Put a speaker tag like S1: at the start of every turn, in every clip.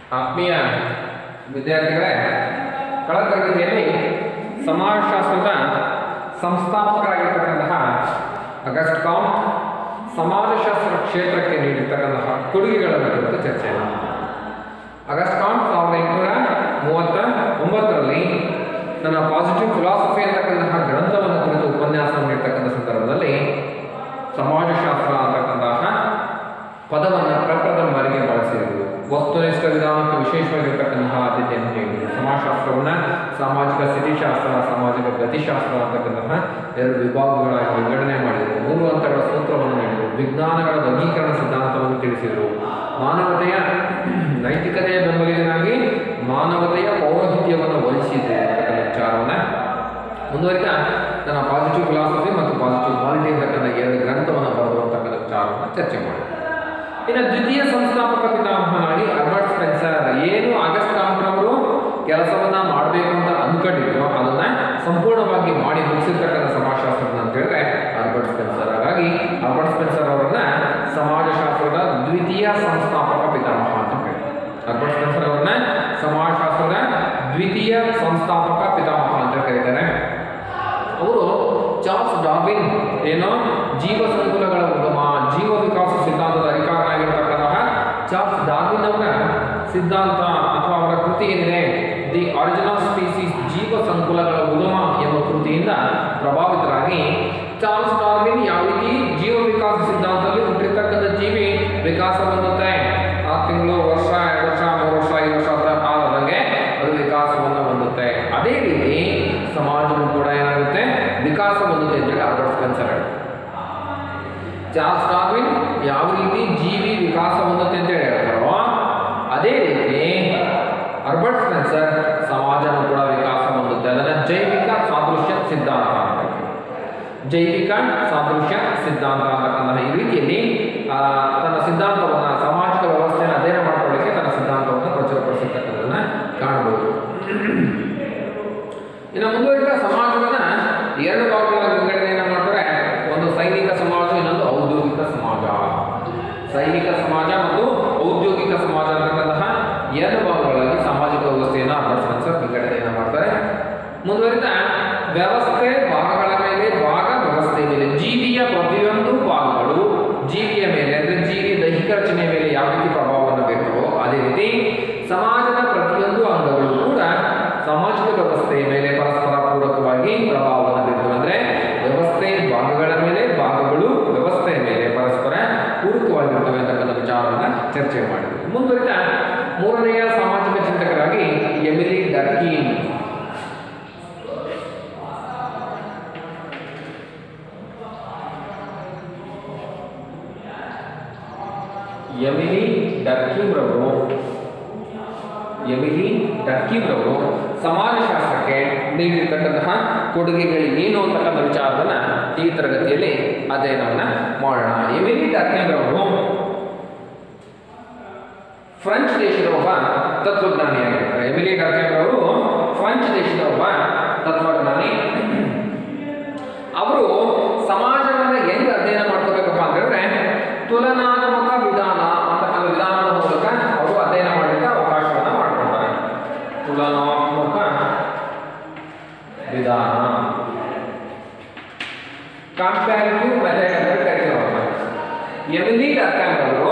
S1: ಆತ್ಮೀಯ ವಿದ್ಯಾರ್ಥಿಗಳೇ ಕಳೆದ ತರಗತಿಯಲ್ಲಿ ಸಮಾಜಶಾಸ್ತ್ರದ ಸಂಸ್ಥಾಪಕರಾಗಿರ್ತಕ್ಕಂತಹ ಅಗಸ್ಟ್ ಕಾಂಟ್ ಸಮಾಜಶಾಸ್ತ್ರ ಕ್ಷೇತ್ರಕ್ಕೆ ನೀಡಿರ್ತಕ್ಕಂತಹ ಕೊಡುಗೆಗಳನ್ನು ಕುರಿತು ಚರ್ಚೆಯನ್ನು ಮಾಡಿದ್ವಿ. ಅಗಸ್ಟ್ ಕಾಂಟ್ ಸಾವಿರದ ಎಂಟುನೂರ ಮೂವತ್ತ ಒಂಬತ್ತರಲ್ಲಿ ತನ್ನ ಪಾಸಿಟಿವ್ ಫಿಲಾಸಫಿ ಅಂತಕ್ಕಂತಹ ಗ್ರಂಥವನ್ನು ಕುರಿತು ಉಪನ್ಯಾಸ ನೀಡ್ತಕ್ಕಂಥ ಸಂದರ್ಭದಲ್ಲಿ ಸಮಾಜಶಾಸ್ತ್ರ ಅಂತಕ್ಕಂತಹ ಪದವನ್ನು ಪ್ರಪ್ರಥಮ ಬಾರಿಗೆ ಬಳಸಿದರು ವಸ್ತುನಿಷ್ಠ ವಿಧಾನಕ್ಕೆ ವಿಶೇಷವಾಗಿರ್ತಕ್ಕಂತಹ ಆದ್ಯತೆಯನ್ನು ನೀಡಿದರು ಸಮಾಜಶಾಸ್ತ್ರವನ್ನು ಸಾಮಾಜಿಕ ಸ್ಥಿತಿಶಾಸ್ತ್ರ ಸಾಮಾಜಿಕ ಗತಿಶಾಸ್ತ್ರ ಅಂತಕ್ಕಂತಹ ಎರಡು ವಿಭಾಗಗಳಾಗಿ ವಿಂಗಡಣೆ ಮಾಡಿದರು ಮೂರು ಹಂತಗಳ ಸೂತ್ರವನ್ನು ನೀಡಿದರು ವಿಜ್ಞಾನಗಳ ವರ್ಗೀಕರಣ ಸಿದ್ಧಾಂತವನ್ನು ತಿಳಿಸಿದರು ಮಾನವತೆಯ ನೈತಿಕತೆಯ ಬೆಂಬಲಿಗನಾಗಿ ಮಾನವತೆಯ ಪೌರೋಹಿತ್ಯವನ್ನು ವಹಿಸಿದರು ಅಂತಕ್ಕಂಥ ವಿಚಾರವನ್ನು ಮುಂದುವರಿತಾ ನನ್ನ ಪಾಸಿಟಿವ್ ಫಿಲಾಸಫಿ ಮತ್ತು ಪಾಸಿಟಿವ್ ಕ್ವಾಲಿಟಿ ಅಂತಕ್ಕಂಥ ಎರಡು ಗ್ರಂಥವನ್ನು ಬರೆದು ಅಂತಕ್ಕಂಥ ವಿಚಾರವನ್ನು ಚರ್ಚೆ ಮಾಡಿದೆ ಇನ್ನು ದ್ವಿತೀಯ ಸಂಸ್ಥಾಪಕ ಪಿತಾಮಹನಾಗಿ ಅರ್ಬರ್ಟ್ ಸ್ಪೆನ್ಸರ್ ಏನು ಆಗಸ್ಟ್ ಕಾಮ್ರವರು ಕೆಲಸವನ್ನ ಮಾಡಬೇಕು ಅಂತ ಅಂದ್ಕೊಂಡಿದ್ರು ಅದನ್ನ ಸಂಪೂರ್ಣವಾಗಿ ಮಾಡಿ ಮುಗಿಸಿರ್ತಕ್ಕಂಥ ಸಮಾಜಶಾಸ್ತ್ರಜ್ಞ ಅಂತ ಹೇಳಿದ್ರೆ ಅರ್ಬರ್ಟ್ ಸ್ಪೆನ್ಸರ್ ಹಾಗಾಗಿ ಅರ್ಬರ್ಟ್ ಸ್ಪೆನ್ಸರ್ ಅವರನ್ನ ಸಮಾಜಶಾಸ್ತ್ರದ ದ್ವಿತೀಯ ಸಂಸ್ಥಾಪಕ ಪಿತಾಮಹ ಅಂತ ಹೇಳ್ತಾರೆ ಅರ್ಬರ್ಟ್ ಸ್ಪೆನ್ಸರ್ ಅವರನ್ನ ಸಮಾಜಶಾಸ್ತ್ರದ ದ್ವಿತೀಯ ಸಂಸ್ಥಾಪಕ ಪಿತಾಮಹ ಅಂತ ಕರೀತಾರೆ ಅವರು ಚಾರ್ಲ್ಸ್ ಡಾರ್ವಿನ್ ಏನೋ ಜೀವ ಸಂಕುಲಗಳ ಉಗಮ ಜೀವ ವಿಕಾಸ ಸಿದ್ಧಾಂತದ ಅಧಿಕಾರನಾಗಿರ್ತಕ್ಕಂತಹ ಚಾರ್ಲ್ಸ್ ಡಾರ್ವಿನ್ ಅವರ ಸಿದ್ಧಾಂತ ಅಥವಾ ಅವರ ಕೃತಿ ಏನಿದೆ ದಿ ಆರಿಜಿನಲ್ ಸ್ಪೀಸೀಸ್ ಜೀವ ಸಂಕುಲಗಳ ಉಗಮ ಎಂಬ ಕೃತಿಯಿಂದ ಪ್ರಭಾವಿತರಾಗಿ ಚಾರ್ಲ್ಸ್ ಡಾರ್ವಿನ್ ಯಾವ ರೀತಿ ಜೀವ ವಿಕಾಸ ಸಿದ್ಧಾಂತದಲ್ಲಿ ಹುಟ್ಟಿರ್ತಕ್ಕಂಥ ಜೀವಿ ವಿಕಾಸ ಹೊಂದುತ್ತೆ ಆರು ತಿಂಗಳು ವರ್ಷ ಎರಡು ವರ್ಷ ಮೂರು ವರ್ಷ ಐದು ವರ್ಷ ಅಂತ ಆದಂಗೆ ಅದು ವಿಕಾಸವನ್ನು ಹೊಂದುತ್ತೆ ಅದೇ ರೀತಿ ಸಮಾಜವು ಕೂಡ ಏನಾಗುತ್ತೆ ವಿಕಾಸ ಹೊಂದುತ್ತೆ ಅಂತೇಳಿ ಆಲ್ಬರ್ಟ್ ಸ್ಪೆನ್ಸರ್ ಹೇಳ್ತಾರೆ. ಚಾರ್ಲ್ಸ್ ಡಾರ್ವಿನ್ ಯಾವ ರೀತಿ ಜೀವಿ ವಿಕಾಸ ಹೊಂದುತ್ತೆ ಅಂತ ಹೇಳಿ ಹೇಳ್ತಾರೋ ಅದೇ ರೀತಿ ಅರ್ಬರ್ಟ್ ಸ್ಪೆನ್ಸರ್ ಸಮಾಜನೂ ಕೂಡ ವಿಕಾಸ ಹೊಂದುತ್ತೆ ಅದನ್ನ ಜೈವಿಕ ಸಾದೃಶ್ಯ ಸಿದ್ಧಾಂತ ಅಂತ ಹೇಳ್ತಾರೆ. ಜೈವಿಕ ಸಾದೃಶ್ಯ ಸಿದ್ಧಾಂತ ಅಂತಕ್ಕಂತಹ ಈ ರೀತಿಯಲ್ಲಿ ಆ, ತನ್ನ ಸಿದ್ಧಾಂತವನ್ನು ಸಾಮಾಜಿಕ ವ್ಯವಸ್ಥೆಯನ್ನು ಅಧ್ಯಯನ ಮಾಡ್ಕೊಳ್ಳಿಕ್ಕೆ ತನ್ನ ಸಿದ್ಧಾಂತವನ್ನು ಪ್ರಚುರಪಡಿಸಿರ್ತಕ್ಕಂಥದ್ದನ್ನ ಕಾಣಬಹುದು ಇನ್ನು ಮುಂದುವರಿದ ಸಮಾಜವನ್ನ ಎರಡು ಭಾಗಗಳಾಗಿ ವಿಂಗಡಣೆಯನ್ನು ಮಾಡ್ತಾರೆ ಒಂದು ಸೈನಿಕ ಸಮಾಜ ಇನ್ನೊಂದು ಔದ್ಯೋಗಿಕ ಸಮಾಜ ಸೈನಿಕ ಸಮಾಜ ಮತ್ತು ಔದ್ಯೋಗಿಕ ಸಮಾಜ ಅಂತಕ್ಕಂತಹ ಎರಡು ಭಾಗಗಳಾಗಿ ಸಾಮಾಜಿಕ ವ್ಯವಸ್ಥೆಯನ್ನು ಅರ್ಬರ್ಟ್ ಸ್ಪೆನ್ಸರ್ ವಿಂಗಡಣೆಯನ್ನು ಮಾಡ್ತಾರೆ ಮುಂದುವರಿದ ವ್ಯವಸ್ಥೆ ಭಾಗಗಳ ಮೇಲೆ ಭಾಗ ವ್ಯವಸ್ಥೆ ಮೇಲೆ ಜೀವಿಯ ಪ್ರತಿಯೊಂದು ಭಾಗಗಳು ಜೀವಿಯ ಮೇಲೆ ಅಂದ್ರೆ ಜೀವಿ ದೈಹಿಕ ರಚನೆಯ ಮೇಲೆ ಯಾವ ರೀತಿ ಪ್ರಭಾವವನ್ನು ಬೀರ್ತವೋ ಅದೇ ರೀತಿ ಸಮಾಜದ ಪ್ರತಿಯೊಂದು ಅಂಗಗಳು ಕೂಡ ಸಾಮಾಜಿಕ ವ್ಯವಸ್ಥೆಯ ಮೇಲೆ ಪರಸ್ಪರ ಪೂರಕವಾಗಿ ಪ್ರಭಾವವನ್ನು ಬೀರ್ತವೆ ಅಂದ್ರೆ ವ್ಯವಸ್ಥೆ ಭಾಗಗಳ ಮೇಲೆ ಭಾಗಗಳು ವ್ಯವಸ್ಥೆಯ ಮೇಲೆ ಪರಸ್ಪರ ಪೂರಕವಾಗಿರ್ತವೆ ಅಂತಕ್ಕಂಥ ವಿಚಾರವನ್ನು ಚರ್ಚೆ ಮಾಡಿದ್ವಿ ಮುಂದುವರಿದ ಮೂರನೆಯ ಸಾಮಾಜಿಕ ಚಿಂತಕರಾಗಿ ಎಮಿಲಿ ಡರ್ಕೀನ್ ಎಮಿಲಿ ಡರ್ಕಿಮ್ರವರು ಎಮಿಲಿ ಡರ್ಕಿಮ್ರವರು ಸಮಾಜಶಾಸ್ತ್ರಕ್ಕೆ ನೀಡಿರ್ತಕ್ಕಂತಹ ಕೊಡುಗೆಗಳು ಏನು ಅಂತಕ್ಕಂಥ ವಿಚಾರವನ್ನ ಈ ತರಗತಿಯಲ್ಲಿ ಅಧ್ಯಯನವನ್ನ ಮಾಡೋಣ ಎಮಿಲಿ ಡರ್ಕಿಮ್ರವರು ಫ್ರೆಂಚ್ ದೇಶದ ಒಬ್ಬ ತತ್ವಜ್ಞಾನಿಯಾಗಿರ್ತಾರೆ ಎಮಿಲಿ ಡರ್ಕಿಮ್ರವರು ಫ್ರೆಂಚ್ ದೇಶದ ಒಬ್ಬ ತತ್ವಜ್ಞಾನಿ ಅವರು ಸಮಾಜವನ್ನ ಹೆಂಗ್ ಅಧ್ಯಯನ ಮಾಡ್ಕೋಬೇಕಪ್ಪ ಅಂತ ಹೇಳಿದ್ರೆ ತುಲನಾತ್ಮಕ ವಿಧಾನ ಅಂತಕ್ಕಂಥ ವಿಧಾನದ ಮೂಲಕ ಅವರು ಅಧ್ಯಯನ ಮಾಡಲಿಕ್ಕೆ ಅವಕಾಶವನ್ನ ಮಾಡ್ಕೊಳ್ತಾರೆ ತುಲನಾತ್ಮಕ ವಿಧಾನ ಕಂಪ್ಯಾರಿಟಿವ್ ಮೆಥಡ್ ಅಂತ ಕರೀತಾರೆ ಎಮಿಲಿ ಡರ್ಕನ್ ಅವರು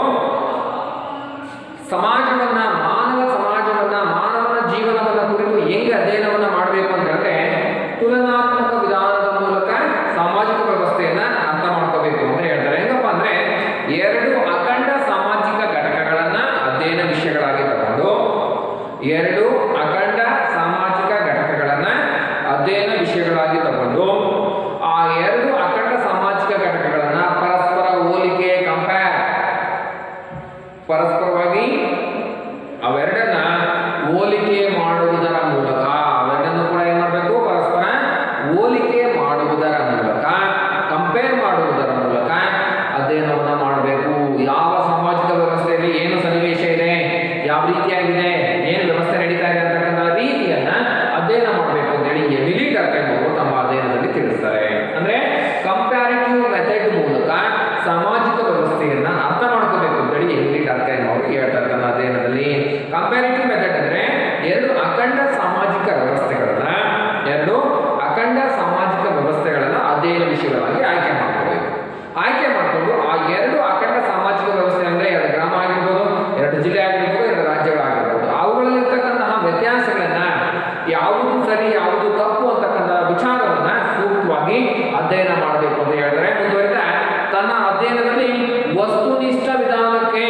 S1: ಸಮಾಜವನ್ನ ಮಾನವ ಸಮಾಜವನ್ನ ಮಾನವನ ಜೀವನವನ್ನ ಕುರಿತು ಹೇಗೆ ಅಧ್ಯಯನವನ್ನ ಮಾಡಬೇಕು ಅಂತ ಹೇಳಿದ್ರೆ ತುಲನಾತ್ಮಕ ವಿಧಾನದ ಮೂಲಕ ಸಾಮಾಜಿಕ ವ್ಯವಸ್ಥೆಯನ್ನ ಅರ್ಥ ಮಾಡ್ಕೋಬೇಕು ಅಂತ ಹೇಳ್ತಾರೆ ಹೆಂಗಪ್ಪ ಅಂದ್ರೆ ಎರಡು ಅಖಂಡ ಸಾಮಾಜಿಕ ಘಟಕಗಳನ್ನ ಅಧ್ಯಯನ ವಿಷಯಗಳಾಗಿ ತಗೊಂಡು ಎರಡು ಅಖಂಡ ಸಾಮಾಜಿಕ ಘಟಕಗಳನ್ನ ಅಧ್ಯಯನ ವಿಷಯಗಳಾಗಿ ತಗೊಂಡು ಆ ಎರಡು ಅಖಂಡ ಸಾಮಾಜಿಕ ಘಟಕಗಳನ್ನ ಪರಸ್ಪರ ಹೋಲಿಕೆ ಕಂಪೇರ್ ಪರಸ್ಪರವಾಗಿ ಅವೆರಡನ್ನ ಹೋಲಿಕೆ ಮಾಡುವುದರ ಮೂಲಕ ಅವೆರಡನ್ನು ಕೂಡ ಏನ್ ಮಾಡಬೇಕು ಪರಸ್ಪರ ಹೋಲಿಕೆ ಮಾಡುವುದರ ಮೂಲಕ ಕಂಪೇರ್ ಮಾಡುವುದರ ಮೂಲಕ ಅಧ್ಯಯನವನ್ನ ಮಾಡಬೇಕು ಯಾವ ಸಾಮಾಜಿಕ ವ್ಯವಸ್ಥೆಯಲ್ಲಿ ಏನು ಸನ್ನಿವೇಶ ಇದೆ ಯಾವ ರೀತಿಯಾಗಿದೆ ಏನು ವ್ಯವಸ್ಥೆ ನಡೀತಾ ಇದೆ ಅಂತಕ್ಕಂಥ ರೀತಿಯನ್ನ ಅಧ್ಯಯನ ಮಾಡಬೇಕು ಅಂತೇಳಿ ಎಮಿಲಿ ಡಾಕ್ಟರ್ ಅವರು ತಮ್ಮ ಅಧ್ಯಯನದಲ್ಲಿ ತಿಳಿಸ್ತಾರೆ ಅಂದ್ರೆ ಕಂಪ್ಯಾರಿಟಿವ್ ಮೆಥಡ್ ಮೂಲಕ ಸಾಮಾಜಿಕ ವ್ಯವಸ್ಥೆಯನ್ನ ಅರ್ಥ ಮಾಡ್ಕೋಬೇಕು ಅಂತೇಳಿ ಎಮಿಲಿ ಡಾಕ್ಟರ್ ಅವರು ಹೇಳ್ತಾರೆ ನೀಡಿರ್ತಕ್ಕಂಥ ಅಧ್ಯಯನದಲ್ಲಿ ಕಂಪ್ಯಾರಿಟಿವ್ ಮೆಥಡ್ ಅಂದ್ರೆ ಎರಡು ಅಖಂಡ ಸಾಮಾಜಿಕ ವ್ಯವಸ್ಥೆಗಳನ್ನ ಎರಡು ಅಖಂಡ ಸಾಮಾಜಿಕ ವ್ಯವಸ್ಥೆಗಳನ್ನ ಅಧ್ಯಯನ ವಿಷಯಗಳಾಗಿ ಆಯ್ಕೆ ಮಾಡ್ಕೋಬೇಕು ಆಯ್ಕೆ ಮಾಡಿಕೊಂಡು ಆ ಎರಡು ಅಖಂಡ ಸಾಮಾಜಿಕ ವ್ಯವಸ್ಥೆ ಅಂದ್ರೆ ಎರಡು ಗ್ರಾಮ ಆಗಿರ್ಬೋದು ಎರಡು ಜಿಲ್ಲೆ ಆಗಿರ್ಬೋದು ಎರಡು ರಾಜ್ಯಗಳಾಗಿರ್ಬೋದು ಅವುಗಳಲ್ಲಿರ್ತಕ್ಕಂತಹ ವ್ಯತ್ಯಾಸಗಳನ್ನ ಯಾವುದು ಸರಿ ಯಾವುದು ತಪ್ಪು ಅಂತಕ್ಕಂಥ ವಿಚಾರವನ್ನ ಸೂಕ್ತವಾಗಿ ಅಧ್ಯಯನ ಮಾಡಬೇಕು ಅಂತ ಹೇಳಿದ್ರೆ ಮುಂದುವರಿತಾ ತನ್ನ ಅಧ್ಯಯನದಲ್ಲಿ ವಸ್ತುನಿಷ್ಠ ವಿಧಾನಕ್ಕೆ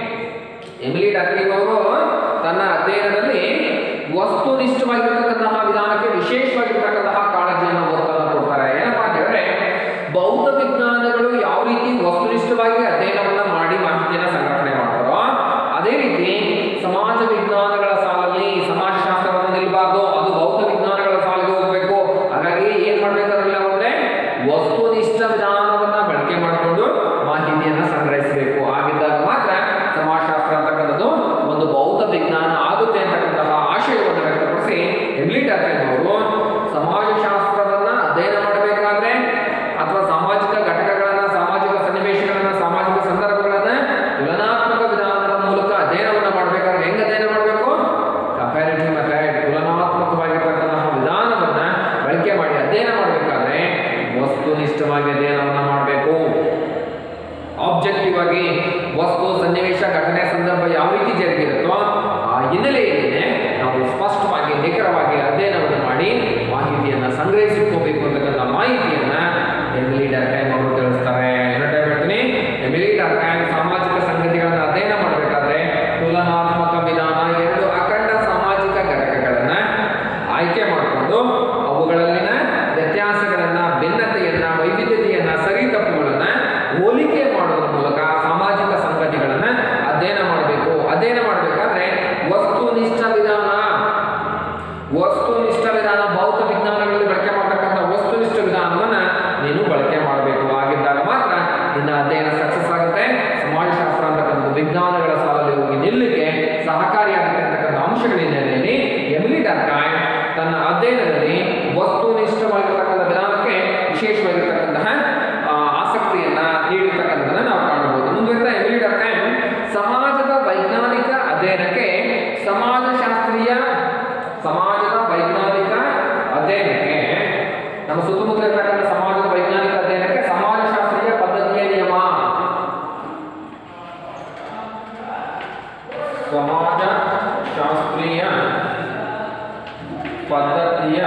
S1: ಎಮಿಲಿ ಡಾಕ್ಲಿಂಗ್ ಅವರು ತನ್ನ ಅಧ್ಯಯನದಲ್ಲಿ ವಸ್ತುನಿಷ್ಠವಾಗಿರ್ತಕ್ಕಂತಹ ವಿಧಾನಕ್ಕೆ ವಿಶೇಷವಾಗಿರ್ತಕ್ಕಂತಹ ಕಾಳಜಿಯನ್ನು ಒತ್ತನ್ನು ಕೊಡ್ತಾರೆ ಏನಪ್ಪಾ ಅಂತ ಹೇಳಿದ್ರೆ ಬೌದ್ಧ ವಿಜ್ಞಾನಗಳು ಯಾವ ರೀತಿ ವಸ್ತುನಿಷ್ಠವಾಗಿ ಅಧ್ಯಯನವನ್ನ ಮಾಡಿ ಮಾಹಿತಿಯನ್ನ ಸಂಗ್ರಹಣೆ ಮಾಡ್ತಾರೋ ಅದೇ ರೀತಿ ಸಮಾಜ ವಿಜ್ಞಾನಗಳ ಸಾಲಲ್ಲಿ ಸಮಾಜಶಾಸ್ತ್ರವನ್ನು ನಿಲ್ಬಾರ್ದು ಅದು ಬೌದ್ಧ ವಿಜ್ಞಾನಗಳ ಸಾಲಿಗೆ ಹೋಗ್ಬೇಕು ಹಾಗಾಗಿ ಏನ್ ಮಾಡ್ಬೇಕಾದ್ರಲ್ಲ ಅಂದ್ರೆ ವಸ್ತುನಿಷ್ಠ ವಿಧಾನವನ್ನ ಬಳಕೆ ಮಾಡಿಕೊಂಡು ಮಾಹಿತಿಯನ್ನ ಸಂಗ್ರಹಿಸಬೇಕು ಆಗಿದ್ದಾಗ ಮಾತ್ರ ಸಮಾಜಶಾಸ್ತ್ರ ಅಂತಕ್ಕಂಥದ್ದು ಒಂದು ಬೌದ್ಧ ವಿಜ್ಞಾನ ಆಗುತ್ತೆ ಅಂತಕ್ಕಂತಹ ಆಶಯವನ್ನು ವ್ಯಕ್ತಪಡಿಸಿ ಎಮ್ಲಿ ಟಾರ್ಟನ್ ಅವರು ಸಮಾಜಶಾಸ್ತ್ರವನ್ನ ಅಧ್ಯಯನ ಮಾಡಬೇಕಾದ್ರೆ ಅಥವಾ ಸಾಮಾಜಿಕ ಘಟಕಗಳನ್ನ ಸಾಮಾಜಿಕ ಸನ್ನಿವೇಶಗಳನ್ನ ಸಾಮಾಜಿಕ ಸಂದರ್ಭಗಳನ್ನ ತುಲನಾತ್ಮಕ ವಿಧಾನದ ಮೂಲಕ ಅಧ್ಯಯನವನ್ನ ಮಾಡಬೇಕಾದ್ರೆ ಹೆಂಗ್ ಅಧ್ಯಯನ ಮಾಡಬೇಕು ಕಂಪ್ಯಾರಿಟಿವ್ ಮೆಥಡ್ ತುಲನಾತ್ಮಕವಾಗಿರ್ತಕ್ಕಂತಹ ವಿಧಾನವನ್ನ ಬಳಕೆ ಮಾಡಿ ಅಧ್ಯಯನ ಮಾಡಬೇಕಾದ್ರೆ ವಸ್ತುನಿಷ್ಠವಾಗಿ ಅಧ್ಯಯನವನ್ನ ಮಾಡಬೇಕು ಆಬ್ಜೆಕ್ಟಿವ್ ಆಗಿ ವಸ್ತು ಸನ್ನಿವೇಶ ಘಟನೆ ಸಂದರ್ಭ ಯಾವ ರೀತಿ ಜರುಗಿರುತ್ತೋ ಆ ಹಿನ್ನೆಲೆಯಲ್ಲಿನೇ ನಾವು ಸ್ಪಷ್ಟವಾಗಿ ನಿಖರವಾಗಿ ಅಧ್ಯಯನವನ್ನು ಮಾಡಿ ಮಾಹಿತಿಯನ್ನ ಸಂಗ್ರಹಿಸಿಟ್ಕೋಬೇಕು ಅಂತಕ್ಕಂಥ ಮಾಹಿತಿಯನ್ನ ಎಮಿಲಿ ಡರ್ಕೈಮ್ ಅವರು ತಿಳಿಸ್ತಾರೆ ಇನ್ನೊಂದು ಟೈಮ್ ಹೇಳ್ತೀನಿ ಎಮಿಲಿ ಡರ್ಕೈಮ್ ಸಾಮಾಜಿಕ ಸಂಗತಿಗಳನ್ನ ಅಧ್ಯಯನ ಮಾಡಬೇಕಾದ್ರೆ ತುಲನಾತ್ಮಕ ವಿಧಾನ ಎರಡು ಅಖಂಡ ಸಾಮಾಜಿಕ ಘಟಕಗಳನ್ನ ಆಯ್ಕೆ ಮಾಡಿಕೊಂಡು ಅವುಗಳಲ್ಲಿನ ವ್ಯತ್ಯಾಸಗಳನ್ನ ಭಿನ್ನತೆಯನ್ನ ವೈವಿಧ್ಯತೆಯನ್ನ ಸರಿ ತಪ್ಪುಗಳನ್ನ ಹೋಲಿಕೆ ಮಾಡೋದ್ರ ಮೂಲಕ ಸಾಮಾಜಿಕ ಸಂಗತಿಗಳನ್ನ ಅಧ್ಯಯನ ಮಾಡಬೇಕು ಅಧ್ಯಯನ ಮಾಡಬೇಕಾದ್ರೆ ವಸ್ತುನಿಷ್ಠ ವಿಧಾನ ವಸ್ತುನಿಷ್ಠ ವಿಧಾನ ಭೌತ ವಿಜ್ಞಾನಗಳಲ್ಲಿ ಬಳಕೆ ಮಾಡತಕ್ಕಂಥ ವಸ್ತುನಿಷ್ಠ ವಿಧಾನವನ್ನ ನೀನು ಬಳಕೆ ಮಾಡಬೇಕು ಆಗಿದ್ದಾಗ ಮಾತ್ರ ನಿನ್ನ ಅಧ್ಯಯನ ಸಕ್ಸಸ್ ಆಗುತ್ತೆ ಸಮಾಜಶಾಸ್ತ್ರ ಅಂತಕ್ಕಂಥ ವಿಜ್ಞಾನಗಳ ಸಾಲಲ್ಲಿ ಹೋಗಿ ನಿಲ್ಲಕ್ಕೆ ಸಹಕಾರಿಯಾಗುತ್ತೆ ಅಂತಕ್ಕಂಥ ಅಂಶಗಳ ಹಿನ್ನೆಲೆಯಲ್ಲಿ ಎಮಿಲಿ ಡರ್ಕಾಯ್ ತನ್ನ ಅಧ್ಯಯನದಲ್ಲಿ ವಸ್ತುನಿಷ್ಠವಾಗಿರ್ತಕ್ಕಂಥ ವಿಧಾನಕ್ಕೆ ವಿಶೇಷವಾಗಿರ್ತಕ್ಕಂತಹ ಆ, ಆಸಕ್ತಿಯನ್ನ ನೀಡಿರ್ತಕ್ಕಂಥದ್ದನ್ನ ನಾವು ಕಾಣಬಹುದು ಮುಂದುವರಿತಾ ಎಮಿಲಿ ಡರ್ಕಾಯ್ ಸಮಾಜದ ವೈಜ್ಞಾನಿಕ ಅಧ್ಯಯನಕ್ಕೆ ಸಮಾಜಶಾಸ್ತ್ರೀಯ ಸಮಾಜದ ವೈಜ್ಞಾನಿಕ ಅಧ್ಯಯನಕ್ಕೆ ನಮ್ಮ ಸುತ್ತಮುತ್ತ ಇರ್ತಕ್ಕಂಥ ಸಮಾಜದ ವೈಜ್ಞಾನಿಕ ಅಧ್ಯಯನಕ್ಕೆ ಸಮಾಜಶಾಸ್ತ್ರೀಯ ಪದ್ಧತಿಯ ನಿಯಮ ಸಮಾಜ ಶಾಸ್ತ್ರೀಯ ಪದ್ಧತಿಯ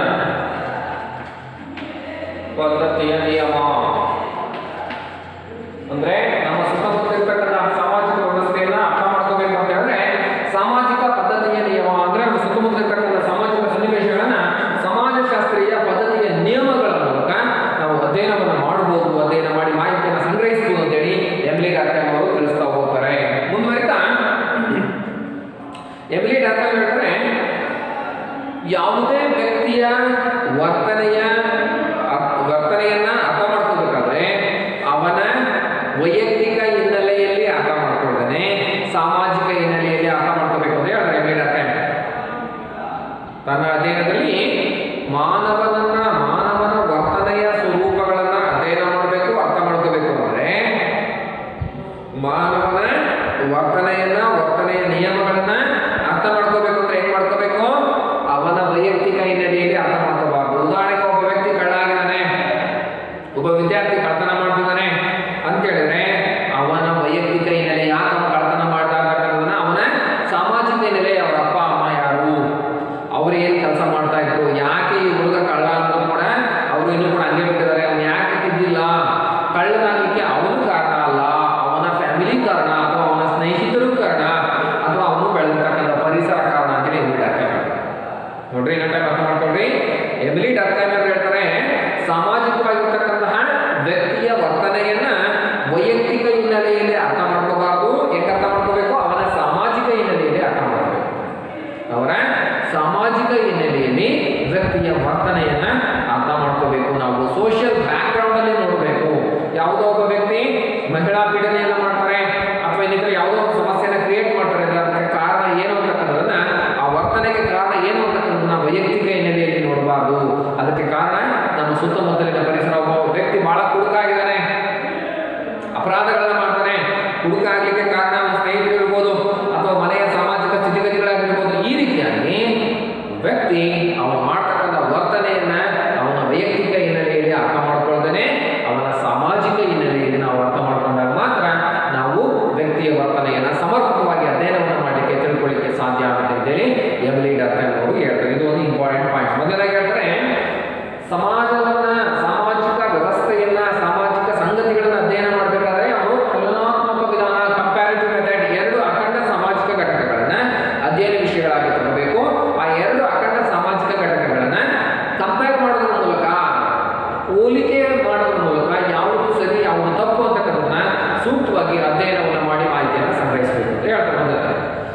S1: ಪದ್ಧತಿಯ ನಿಯಮ ಅಂದ್ರೆ ನಮ್ಮ ಸುತ್ತಮುತ್ತ ಇರ್ತಕ್ಕಂಥ ಸಾಮಾಜಿಕ ವ್ಯವಸ್ಥೆಯನ್ನ ಅರ್ಥ ಮಾಡ್ಕೋಬೇಕು ಅಂತ ಹೇಳಿದ್ರೆ ಸಾಮಾಜಿಕ ಪದ್ಧತಿಯ ನಿಯಮ ಅಂದ್ರೆ ನಮ್ಮ ಸುತ್ತಮುತ್ತ ಇರ್ತಕ್ಕಂಥ ಸಾಮಾಜಿಕ ಸನ್ನಿವೇಶಗಳನ್ನ ಸಮಾಜಶಾಸ್ತ್ರೀಯ ಪದ್ಧತಿಯ ನಿಯಮಗಳ ಮೂಲಕ ನಾವು ಅಧ್ಯಯನವನ್ನು ಮಾಡಬಹುದು ಅಧ್ಯಯನ ಮಾಡಿ ಮಾಹಿತಿಯನ್ನು ಸಂಗ್ರಹಿಸಬಹುದು ಅಂತೇಳಿ ಎಮ್ಲಿ ಡಾಕ್ಟರ್ ಅವರು ತಿಳಿಸ್ತಾ ಹೋಗ್ತಾರೆ ಮುಂದುವರಿತಾ ಎಮ್ಲಿ ಡಾಕ್ಟರ್ ಹೇಳ್ತಾರೆ ಯಾವುದೇ ವ್ಯಕ್ತಿಯ ವರ್ತನೆಯ ಅರ್- ವರ್ತನೆಯನ್ನ ಅರ್ಥ ಮಾಡ್ಕೋಬೇಕಾದ್ರೆ ಅವನ ವೈಯಕ್ತಿಕ ಹಿನ್ನೆಲೆಯಲ್ಲಿ ಅರ್ಥ ಮಾಡ್ಕೊಳ್ತಾನೆ ಸಾಮಾಜಿಕ ಹಿನ್ನೆಲೆಯಲ್ಲಿ ಅರ್ಥ ಮಾಡ್ಕೋಬೇಕು ಅಂತ ಹೇಳ್ತಾರೆ ಎಮ್ಲಿ ಡಾಕ್ಟರ್ ತನ್ನ ಅಧ್ಯಯನದಲ್ಲಿ ಮಾನವನನ್ನ ಮಾನವನ ವರ್ತನೆಯ ಸ್ವರೂಪಗಳನ್ನ ಅಧ್ಯಯನ ಮಾಡಬೇಕು ಅರ್ಥ ಮಾಡ್ಕೋಬೇಕು ಅಂದ್ರೆ ಮಾನವನ ವರ್ತನೆಯನ್ನ ವರ್ತನೆಯ ನಿಯಮಗಳನ್ನ ಅರ್ಥ ಮಾಡ್ಕೋಬೇಕು ಅಂದ್ರೆ ಏನ್ ಮಾಡ್ಕೋಬೇಕು ಅವನ ವೈಯಕ್ತಿಕ ಹಿನ್ನೆಲೆಯಲ್ಲಿ ಅರ್ಥ ಮಾಡ್ಕೋಬಾರ್ದು ಉದಾಹರಣೆಗೆ ಒಬ್ಬ ವ್ಯಕ್ತಿ ಕಳ್ಳಾಗಿದ್ದಾನೆ ಒಬ್ಬ ವಿದ್ಯಾರ್ಥಿ ಕಳ್ತನ ಮಾಡ್ತಿದ್ದಾನೆ ಅಂತ ಹೇಳಿದ್ರೆ ಅವನ ವೈಯಕ್ತಿಕ ಹಿನ್ನೆಲೆ ಯಾಕೆ ಅವನು ಕಳ್ತನ ಮಾಡ್ದ ಅಂತಕ್ಕಂಥದ್ದನ್ನ ಅವನ ಸಾಮಾಜಿಕ ಹಿನ್ನೆಲೆ ಅವರ ಅಪ್ಪ ಅಮ್ಮ ಯಾರು ಅವ್ರು ಏನ್ ಕೆಲಸ ಮಾಡ್ತಾ ಇದ್ರು ಯಾಕೆ ಈ ಹುಡುಗ ಕಳ್ಳ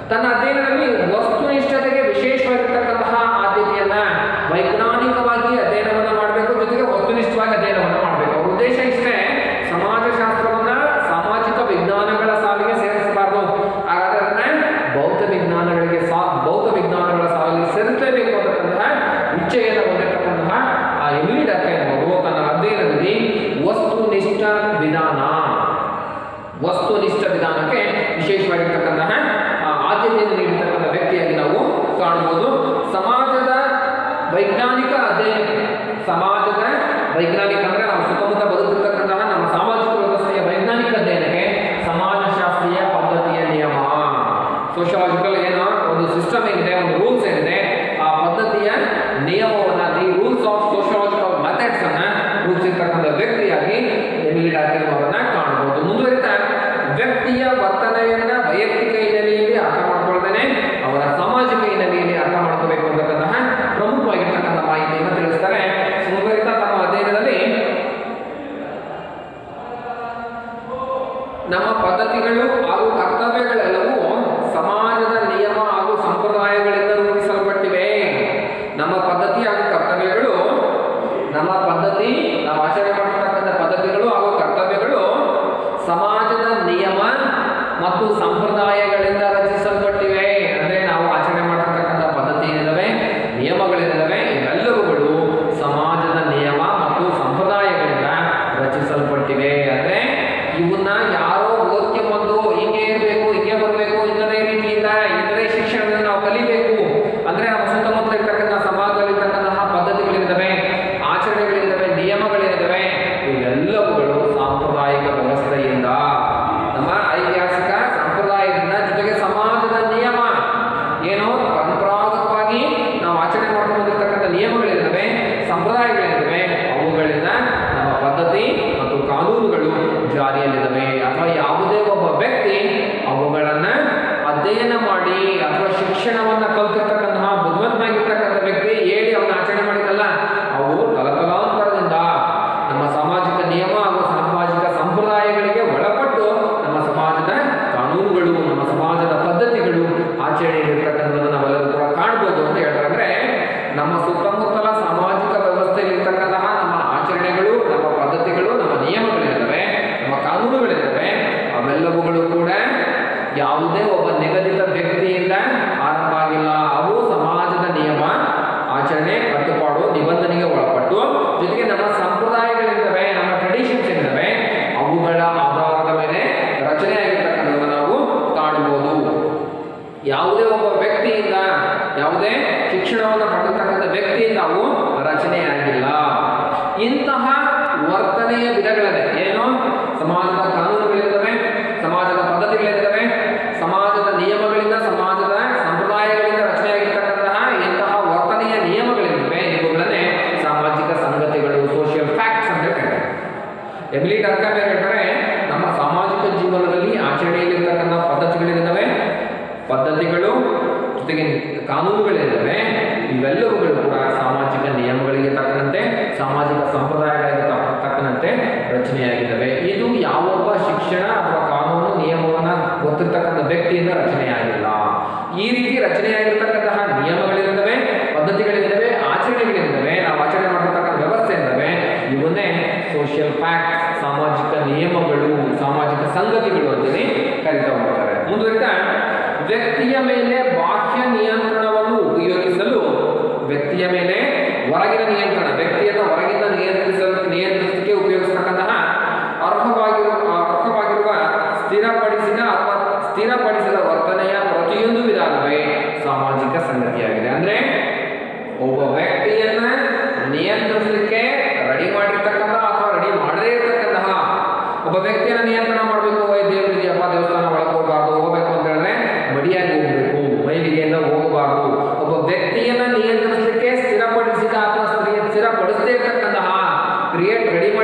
S1: ತನ್ನ ಅಧ್ಯಯನದಲ್ಲಿ ವಸ್ತುನಿಷ್ಠತೆಗೆ ವಿಶೇಷವಾಗಿರ್ತಕ್ಕಂತಹ ಆದ್ಯತೆಯನ್ನ ವೈಜ್ಞಾನಿಕವಾಗಿ ಅಧ್ಯಯನವನ್ನ ಮಾಡಬೇಕು ಜೊತೆಗೆ ವಸ್ತುನಿಷ್ಠವಾಗಿ ಅಧ್ಯಯನವನ್ನ ಮಾಡಬೇಕು ಅವ್ರ ಉದ್ದೇಶ ಇಷ್ಟೇ ಸಮಾಜಶಾಸ್ತ್ರವನ್ನ ಸಾಮಾಜಿಕ ವಿಜ್ಞಾನಗಳ ಸಾಲಿಗೆ ಸೇರಿಸಬಾರದು ಹಾಗಾದ್ರೆ ಅದನ್ನ ಭೌತ ವಿಜ್ಞಾನಗಳಿಗೆ ಸಾ ಭೌತ ವಿಜ್ಞಾನಗಳ ಸಾಲಿಗೆ ಸೇರಿಸಲೇಬೇಕು ಅಂತಕ್ಕಂತಹ ಇಚ್ಛೆಯನ್ನು ಹೊಂದಿರತಕ್ಕಂತಹ ಆ ಎಮಿಲಿ ಡರ್ಕೈನ್ ಅವರು ತನ್ನ ಅಧ್ಯಯನದಲ್ಲಿ ವಸ್ತುನಿಷ್ಠ ವಿಧಾನ ವಸ್ತುನಿಷ್ಠ ವಿಧಾನಕ್ಕೆ ವಿಶೇಷವಾಗಿರ್ತಕ್ಕಂತಹ ಆ, ಆದ್ಯತೆಯನ್ನು ನೀಡಿರ್ತಕ್ಕಂಥ ವ್ಯಕ್ತಿಯಾಗಿ ನಾವು ಕಾಣಬಹುದು ಸಮಾಜದ ವೈಜ್ಞಾನಿಕ ಅಧ್ಯಯನ ಸಮಾಜದ ವೈಜ್ಞಾನಿಕ ಅಂದ್ರೆ ನಮ್ಮ ಸುತ್ತಮುತ್ತ ಬದುಕಿರ್ತಕ್ಕಂತಹ ನಮ್ಮ ಸಾಮಾಜಿಕ ವ್ಯವಸ್ಥೆಯ ವೈಜ್ಞಾನಿಕ ಅಧ್ಯಯನಕ್ಕೆ ಸಮಾಜಶಾಸ್ತ್ರೀಯ ಪದ್ಧತಿಯ ನಿಯಮ ಸೋಶಿಯಾಲಜಿಕಲ್ ಏನೋ ಒಂದು ಸಿಸ್ಟಮ್ ಏನಿದೆ ಒಂದು ರೂಲ್ಸ್ ಏನಿದೆ ಆ ಪದ್ಧತಿಯ ನಿಯಮವನ್ನ the rules of sociological methods ಅನ್ನ ರೂಪಿಸಿರ್ತಕ್ಕಂಥ ವ್ಯಕ್ತಿಯಾಗಿ ಎಮಿಲಿ ಡಾರ್ಕಿನ್ ಅವರನ್ನ ಕಾಣಬಹುದು ಮುಂದುವರಿತಾ ವ್ಯಕ್ತಿಯ ವರ್ತನೆಯನ್ನ ವೈಯಕ್ತಿಕ ಹಿನ್ನೆಲೆಯಲ್ಲಿ ಅರ್ಥ ಮಾಡ್ಕೊಳ್ತಾನೆ ಅವರ ಸಾಮಾಜಿಕ ಹಿನ್ನೆಲೆಯಲ್ಲಿ ಅರ್ಥ ಮಾಡ್ಕೋಬೇಕು ಅಂತಕ್ಕಂತಹ ಪ್ರಮುಖವಾಗಿರ್ತಕ್ಕಂಥ ಮಾಹಿತಿಯನ್ನು ತಿಳಿಸ್ತಾರೆ ಮುಂದುವರಿತಾ ತಮ್ಮ ಅಧ್ಯಯನದಲ್ಲಿ ನಮ್ಮ ಪದ್ಧತಿಗಳು ಹಾಗೂ ಕರ್ತವ್ಯಗಳೆಲ್ಲವೂ ಸಮಾಜದ ನಿಯಮ ಹಾಗೂ ಸಂಪ್ರದಾಯಗಳಿಂದ ರೂಪಿಸಲ್ಪಟ್ಟಿವೆ ನಮ್ಮ ಪದ್ಧತಿ ಹಾಗೂ ಕರ್ತವ್ಯಗಳು ನಮ್ಮ ಪದ್ಧತಿ ನಾವು ಆಚರಣೆ ಮಾಡತಕ್ಕಂಥ ಪದ್ಧತಿಗಳು ಹಾಗೂ ಕರ್ತವ್ಯಗಳು ಸಮಾಜದ ನಿಯಮ ಮತ್ತು ಸಂಪ್ರದಾಯಗಳಿಂದ ರಚಿಸಲ್ಪಟ್ಟಿವೆ ಅಂದ್ರೆ ನಾವು ಆಚರಣೆ ಮಾಡತಕ್ಕಂಥ ಪದ್ಧತಿ ಏನಿದಾವೆ ನಿಯಮಗಳೇನಿದಾವೆ ಇವೆಲ್ಲವುಗಳು ಸಮಾಜದ ನಿಯಮ ಮತ್ತು ಸಂಪ್ರದಾಯಗಳಿಂದ ರಚಿಸಲ್ಪಟ್ಟಿವೆ ಅಂದ್ರೆ ಇವನ್ನ ಯಾರೋ ಓದ್ಕೊಂಬಂದು ಹಿಂಗೆ ಇರಬೇಕು ಹಿಂಗೆ ಬರಬೇಕು ಇಂಥದೇ ರೀತಿಯಿಂದ ಇಂಥದೇ ಶಿಕ್ಷಣದಿಂದ ನಾವು ಕಲಿಬೇಕು ಅಂದ್ರೆ ನಮ್ಮ ಸುತ್ತಮುತ್ತ ಇರ್ತಕ್ಕಂಥ ಸಮಾಜದಲ್ಲಿರ್ತಕ್ಕಂತಹ ಪದ್ಧತಿಗಳಿದ್ದಾವೆ ಆಚರಣೆಗಳಿದ್ದಾವೆ ನಿಯಮಗಳಿದ್ದಾವೆ ಇವೆಲ್ಲವುಗಳು ಸಾಂಪ್ರದಾಯಿಕ ವ್ಯವಸ್ಥೆಯಿಂದ ನಮ್ಮ ಐತಿಹಾಸಿಕ ಸಂಪ್ರದಾಯದಿಂದ ಜೊತೆಗೆ ಸಮಾಜದ ನಿಯಮ ಏನೋ ಪರಂಪರಾಗತವಾಗಿ ನಾವು ಆಚರಣೆ ಮಾಡ್ಕೊಂಡು ಬಂದಿರತಕ್ಕಂಥ ನಿಯಮಗಳಿದ್ದಾವೆ ಸಂಪ್ರದಾಯಗಳಿದ್ದಾವೆ ಅವುಗಳಿಂದ ನಮ್ಮ ಪದ್ಧತಿ ಮತ್ತು ಕಾನೂನುಗಳು ಜಾರಿಯಲ್ಲಿದ್ದಾವೆ ಅಥವಾ ಯಾವುದೇ ಒಬ್ಬ ವ್ಯಕ್ತಿ ಅವುಗಳನ್ನ ಅಧ್ಯಯನ ಮಾಡಿ ಅಥವಾ ಶಿಕ್ಷಣವನ್ನ ಕಲ್ತಿರ್ತಕ್ಕಂತಹ ಬುದ್ಧಿವಂತನಾಗಿರ್ತಕ್ಕಂಥ ವ್ಯಕ್ತಿ ಹೇಳಿ ಅವನ ಆಚರಣೆ ಮಾಡಿದಲ್ಲ ಅವು ತಲತಲಾಂತರದಿಂದ ನಮ್ಮ ಸಾಮಾಜಿಕ ನಿಯಮ ಹಾಗೂ ಸಾಮಾಜಿಕ ಸಂಪ್ರದಾಯಗಳಿಗೆ ಒಳಪಟ್ಟು ನಮ್ಮ ಸಮಾಜದ ಕಾನೂನುಗಳು ನಮ್ಮ ಸಮಾಜದ ಪದ್ಧತಿಗಳು ಆಚರಣೆಯಲ್ಲಿರ್ತಕ್ಕಂಥದ್ದನ್ನು ನಾವೆಲ್ಲರೂ ಕೂಡ ಕಾಣ್ಬೋದು ಅಂತ ಹೇಳ್ತಾರೆ ಅಂದ್ರೆ ನಮ್ಮ ಸುತ್ತಮುತ್ತಲ ಸಾಮಾಜಿಕ ವ್ಯವಸ್ಥೆಯಲ್ಲಿರ್ತಕ್ಕಂತಹ ನಮ್ಮ ಆಚರಣೆಗಳು ನಮ್ಮ ಪದ್ಧತಿಗಳು ನಮ್ಮ ನಿಯಮಗಳಿದ್ದಾವೆ ನಮ್ಮ ಕಾನೂನುಗಳಿದ್ದಾವೆ ಅವೆಲ್ಲವುಗಳು ಕೂಡ ಯಾವುದೇ ಒಬ್ಬ ನಿಗದಿತ ವ್ಯಕ್ತಿಯಿಂದ ಆರಂಭ ಆಗಿಲ್ಲ ಅವು ಸಮಾಜದ ನಿಯಮ ಆಚರಣೆ ಕಟ್ಟುಪಾಡು ನಿಬಂಧನೆಗೆ ಒಳಪಟ್ಟು ಜೊತೆಗೆ ನಮ್ಮ ಸಂಪ್ರದಾಯಗಳಿದ್ದಾವೆ ನಮ್ಮ ಟ್ರೆಡಿಷನ್ಸ್ ಇದ್ದಾವೆ ಅವುಗಳ ಆಧಾರದ ಮೇಲೆ ರಚನೆ ಆಗಿರ್ತಕ್ಕಂಥದ್ದನ್ನು ನಾವು ಕಾಣಬಹುದು ಯಾವುದೇ ಒಬ್ಬ ವ್ಯಕ್ತಿಯಿಂದ ಯಾವುದೇ ಶಿಕ್ಷಣವನ್ನು ಪಡೆದಿರ್ತಕ್ಕಂಥ ವ್ಯಕ್ತಿಯಿಂದ ಅವು ರಚನೆಯಾಗಿಲ್ಲ ಇಂತಹ ವರ್ತನೆಯ ವಿಧಗಳಿದೆ ಏನು ಸಮಾಜದ ಕಾನೂನುಗಳಿರ್ತವೆ ಸಮಾಜದ ಪದ್ಧತಿಗಳಿರ್ತವೆ ಸಮಾಜದ ನಿಯಮಗಳಿಂದ ಸಮಾಜದ ಸಂಪ್ರದಾಯಗಳಿಂದ ರಚನೆಯಾಗಿರ್ತಕ್ಕಂತಹ ಇಂತಹ ವರ್ತನೆಯ ನಿಯಮಗಳಿರ್ತವೆ ಇವುಗಳನ್ನೇ ಸಾಮಾಜಿಕ ಸಂಗತಿಗಳು ಸೋಷಿಯಲ್ ಫ್ಯಾಕ್ಟ್ಸ್ ಅಂತ ಹೇಳ್ತಾರೆ ಎಮಿಲಿ ಡರ್ಕರ್ ಹೇಳ್ತಾರೆ ನಮ್ಮ ಸಾಮಾಜಿಕ ಜೀವನದಲ್ಲಿ ಆಚರಣೆಯಲ್ಲಿರ್ತಕ್ಕಂಥ ಪದ್ಧತಿಗಳಿದ್ದಾವೆ ಪದ್ಧತಿಗಳು ಜೊತೆಗೆ ಕಾನೂನುಗಳಿದ್ದಾವೆ ಇವೆಲ್ಲವುಗಳು ಕೂಡ ಸಾಮಾಜಿಕ ನಿಯಮಗಳಿಗೆ ತಕ್ಕಂತೆ ಸಾಮಾಜಿಕ ಸಂಪ್ರದಾಯಗಳಿಗೆ ತಕ್ಕ- ತಕ್ಕಂತೆ ರಚನೆಯಾಗಿದ್ದಾವೆ ಇದು ಯಾವೊಬ್ಬ ಶಿಕ್ಷಣ ಅಥವಾ ಕಾನೂನು ನಿಯಮವನ್ನು ಗೊತ್ತಿರ್ತಕ್ಕಂಥ ವ್ಯಕ್ತಿಯಿಂದ ರಚನೆಯಾಗಿಲ್ಲ ಈ ರೀತಿ ರಚನೆಯಾಗಿರ್ತಕ್ಕಂತಹ ನಿಯಮಗಳಿರ್ತವೆ ಪದ್ಧತಿಗಳಿದ್ದಾವೆ ಆಚರಣೆಗಳಿದ್ದಾವೆ ನಾವು ಆಚರಣೆ ಮಾಡಿರ್ತಕ್ಕಂಥ ವ್ಯವಸ್ಥೆ ಇದ್ದಾವೆ ಇವನ್ನೇ ಸೋಷಿಯಲ್ ಫ್ಯಾಕ್ಟ್ ಸಾಮಾಜಿಕ ನಿಯಮಗಳು ಸಾಮಾಜಿಕ ಸಂಗತಿಗಳು ಅಂತಲೇ ಕರೀತಾ ಹೋಗ್ತಾರೆ ಮುಂದುವರಿತಾ ವ್ಯಕ್ತಿಯ ಮೇಲೆ ಬಾಹ್ಯ ನಿಯಂತ್ರಣವನ್ನು ಉಪಯೋಗಿಸಲು ವ್ಯಕ್ತಿಯ ಮೇಲೆ ಹೊರಗಿನ ನಿಯಂತ್ರಣ ವ್ಯಕ್ತಿಯನ್ನು ಹೊರಗಿಂದ ನಿಯಂತ್ರಿಸಲು ನಿಯಂತ್ರಿಸಲಿಕ್ಕೆ ಉಪಯೋಗಿಸತಕ್ಕಂತಹ ಅರ್ಹವಾಗಿರುವ ಅರ್ಹವಾಗಿರುವ ಸ್ಥಿರಪಡಿಸಿದ ಅಥವಾ ಸ್ಥಿರಪಡಿಸಿದ ವರ್ತನೆಯ ಪ್ರತಿಯೊಂದು ವಿಧಾನವೇ ಸಾಮಾಜಿಕ ಸಂಗತಿಯಾಗಿದೆ ಅಂದ್ರೆ ಒಬ್ಬ ವ್ಯಕ್ತಿಯನ್ನ ನಿಯಂತ್ರಿಸಲಿಕ್ಕೆ ರೆಡಿ ಮಾಡಿರ್ತಕ್ಕಂಥ ಅಥವಾ ರೆಡಿ ಮಾಡದೇ ಇರತಕ್ಕಂತಹ ಒಬ್ಬ ವ್ಯಕ್ತಿಯನ್ನ ನಿಯಂತ್ರಣ ಮಾಡಬೇಕು ದೇವರು ಇದೆಯಪ್ಪ ದೇವಸ್ಥಾನ ಒಳಗೆ ಹೋಗಬಾರ್ದು ಹೋಗ್ಬೇಕು ಅಂತ ಹೇಳಿದ್ರೆ ಮಡಿಯಾಗಿ ಹೋಗ್ಬೇಕು ಮೈಲಿಗೆಯಿಂದ ಹೋಗಬಾರ್ದು ಒಬ್ಬ ವ್ಯಕ್ತಿಯನ್ನ ನಿಯಂತ್ರಿಸಲಿಕ್ಕೆ ಸ್ಥಿರಪಡಿಸಿದ ಅಥವಾ ಸ್ಥಿರ ಸ್ಥಿರಪಡಿಸದೇ ಇರತಕ್ಕಂತಹ ಕ್ರಿಯೇಟ್ ರೆಡಿ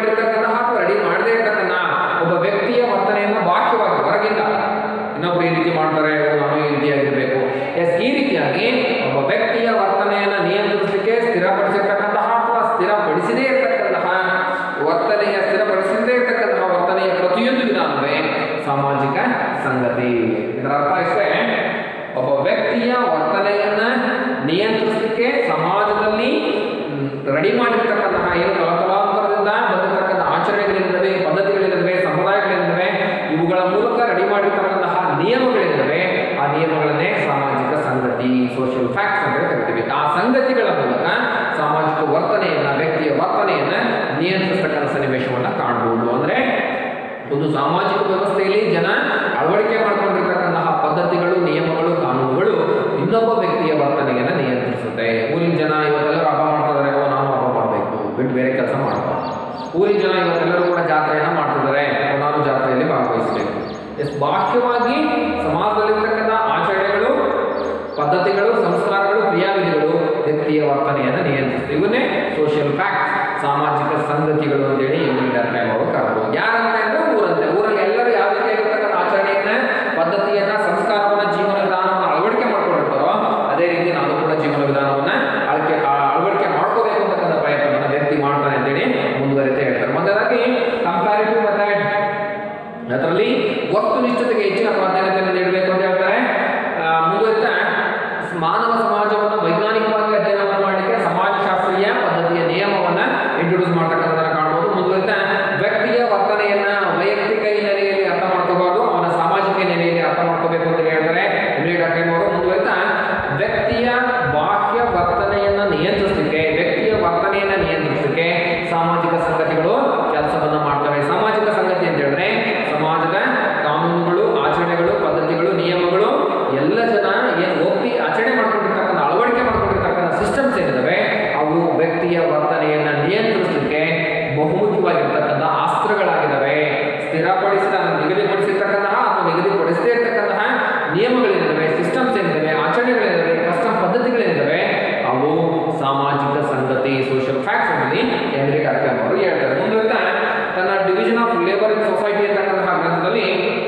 S1: ಅದನ್ನೇ ಸಾಮಾಜಿಕ ಸಂಗತಿ ಸೋಷಿಯಲ್ ಫ್ಯಾಕ್ಟ್ಸ್ ಅಂತ ಕರಿತೀವಿ ಆ ಸಂಗತಿಗಳ ಮೂಲಕ ಸಾಮಾಜಿಕ ವರ್ತನೆಯನ್ನ ವ್ಯಕ್ತಿಯ ವರ್ತನೆಯನ್ನ ನಿಯಂತ್ರಿಸತಕ್ಕಂಥ ಸನ್ನಿವೇಶವನ್ನ ಕಾಣಬಹುದು ಅಂದ್ರೆ ಒಂದು ಸಾಮಾಜಿಕ ವ್ಯವಸ್ಥೆಯಲ್ಲಿ ಜನ ಅಳವಡಿಕೆ ಮಾಡ್ಕೊಂಡಿರ್ತಕ್ಕಂತಹ ಪದ್ಧತಿಗಳು ನಿಯಮಗಳು ಕಾನೂನುಗಳು ಇನ್ನೊಬ್ಬ ವ್ಯಕ್ತಿಯ ವರ್ತನೆಯನ್ನ ನಿಯಂತ್ರಿಸುತ್ತೆ ಊರಿನ ಜನ ಇವತ್ತೆಲ್ಲರೂ ಹಬ್ಬ ಮಾಡ್ತಿದ್ದಾರೆ ಓ ನಾನು ಹಬ್ಬ ಮಾಡಬೇಕು ಬಿಟ್ಟು ಬೇರೆ ಕೆಲಸ ಮಾಡಬಾರ್ದು ಊರಿನ ಜನ ಇವತ್ತೆಲ್ಲರೂ ಕೂಡ ಜಾತ್ರೆಯನ್ನ ಮಾಡ್ತಿದ್ದಾರೆ ಓ ನಾನು ಜಾತ್ರೆಯಲ್ಲಿ ಭಾಗವಹಿಸಬೇಕು ಎಸ್ ಬಾಹ್ಯವಾಗಿ ಸಮಾಜದಲ್ಲಿರ್ತಕ್ಕಂಥ ಆಚರಣೆಗಳು ಪದ್ಧತಿಗಳು ಸಂಸ್ಕಾರಗಳು ಕ್ರಿಯಾವಿಧಿಗಳು ವ್ಯಕ್ತಿಯ ವರ್ತನೆಯನ್ನು ನಿಯಂತ್ರಿಸ್ತವೆ ಇವನ್ನೇ ಸೋಷಿಯಲ್ ಫ್ಯಾಕ್ಟ್ ಸಾಮಾಜಿಕ ಸಂಗತಿಗಳು ಅಂತೇಳಿ ಇಂಗ್ಲೆಂಡ್ ಟೈಮ್ ಅವರು ಕರೆದ್ರು ಯಾರಂತ ಅಂದ್ರೆ ಊರಂತೆ ಊರಲ್ಲಿ ಎಲ್ಲರೂ ಯಾವ ರೀತಿಯಾಗಿರ್ತಕ್ಕಂಥ ಆಚರಣೆಯನ್ನ ಪದ್ಧತಿಯನ್ನ ಸಂಸ್ಕಾರವನ್ನ ಜೀವನ ವಿಧಾನವನ್ನು ಅಳವಡಿಕೆ ಮಾಡ್ಕೊಂಡಿರ್ತಾರೋ ಅದೇ ರೀತಿ ನಾವು ಕೂಡ ಜೀವನ ವಿಧಾನವನ್ನ ಅಳಕೆ ಅಳವಡಿಕೆ ಮಾಡ್ಕೋಬೇಕು ಅಂತಕ್ಕಂಥ ಪ್ರಯತ್ನವನ್ನ ವ್ಯಕ್ತಿ ಮಾಡ್ತಾನೆ ಅಂತೇಳಿ ಮುಂದುವರಿತಾ ಹೇಳ್ತಾರೆ ಮೊದಲಾಗಿ ಕಂಪ್ಯಾರಿಟಿವ್ ಮೆಥಡ್ ಅದರಲ್ಲಿ ವಸ್ತುನಿಷ್ಠತೆಗೆ ಹೆಚ್ಚಿನ ಪ್ರಾಧಾನ್ಯತೆಯನ್ನು ನೀಡಬೇಕು ಅಂತ ಹೇಳ್ತಾರೆ ಆ, ಮುಂದುವರಿತಾ ಮಾನವ ಸಮಾಜವನ್ನು ವೈಜ್ಞಾನಿಕವಾಗಿ ಅಧ್ಯಯನ ಮಾಡಲಿಕ್ಕೆ ಸಮಾಜಶಾಸ್ತ್ರೀಯ ಪದ್ಧತಿಯ ನಿಯಮವನ್ನ ಇಂಟ್ರೊಡ್ಯೂಸ್ ಮಾಡ್ತಕ್ಕಂಥದ್ದನ್ನ ಕಾಣಬಹುದು ಮುಂದುವರಿತಾ ವ್ಯಕ್ತಿಯ ವರ್ತನೆಯನ್ನ ವೈಯಕ್ತಿಕ ಹಿನ್ನೆಲೆಯಲ್ಲಿ ಅರ್ಥ ಮಾಡ್ಕೋಬಾರ್ದು ಅವನ ಸಾಮಾಜಿಕ ಹಿನ್ನೆಲೆಯಲ್ಲಿ ಅರ್ಥ ಮಾಡ್ಕೋಬೇಕು ಅಂತ ಹೇಳ್ತಾರೆ ಎಮಿಲಿ ಡಾಕ್ಟರ್ ಅವರು ಮುಂದುವರಿತಾ ವ್ಯಕ್ತಿಯ ಬಾಹ್ಯ ವರ್ತನೆಯನ್ನ ನಿಯಂತ್ರಿಸಲಿಕ್ಕೆ ವ್ಯಕ್ತಿಯ ವರ್ತನೆಯನ್ನ ನಿಯಂತ್ರಿಸಲಿಕ್ಕೆ ಸಾಮಾಜಿಕ ಸಂಗತಿಗಳು ಕೆಲಸವನ್ನ ಮಾಡ್ತವೆ ಸಾಮಾಜಿಕ ಸಂಗತಿ ಅಂತ ಹೇಳಿದ್ರೆ ಸಮಾಜದ ಕಾನೂನುಗಳು ಆಚರಣೆಗಳು ಪದ್ಧತಿಗಳು ನಿಯಮಗಳು ಎಲ್ಲ ಜನ ಏನು ಒಪ್ಪಿ ಆಚರಣೆ ಮಾಡ್ಕೊಂಡಿರ್ತಕ್ಕಂಥ ಅಳವಡಿಕೆ ಮಾಡ್ಕೊಂಡಿರ್ತಕ್ಕಂಥ ಸಿಸ್ಟಮ್ಸ್ ಏನಿದಾವೆ ಅವು ವ್ಯಕ್ತಿಯ ವರ್ತನೆಯನ್ನ ನಿಯಂತ್ರಿಸಲಿಕ್ಕೆ ಬಹುಮುಖ್ಯವಾಗಿರ್ತಕ್ಕಂಥ ಅಸ್ತ್ರಗಳಾಗಿದ್ದಾವೆ ಸ್ಥಿರಪಡಿಸಿದ ನಿಗದಿಪಡಿಸಿರ್ತಕ್ಕಂತಹ ಅಥವಾ ನಿಗದಿಪಡಿಸದೇ ಇರ್ತಕ್ಕಂತಹ ನಿಯಮಗಳೇನಿದಾವೆ ಸಿಸ್ಟಮ್ಸ್ ಏನಿದಾವೆ ಆಚರಣೆಗಳೇನಿದಾವೆ ಕಸ್ಟಮ್ ಪದ್ಧತಿಗಳೇನಿದಾವೆ ಅವು ಸಾಮಾಜಿಕ ಸಂಗತಿ ಸೋಷಿಯಲ್ ಫ್ಯಾಕ್ಟ್ಸ್ ಅನ್ನಿ ಎಂದ್ರಿಕ್ ಅರ್ಕಮ್ ಅವರು ಹೇಳ್ತಾರೆ ಮುಂದುವರಿತಾ ತನ್ನ division of labour in society ಅಂತಕ್ಕಂತಹ ಗ್ರಂಥದಲ್ಲಿ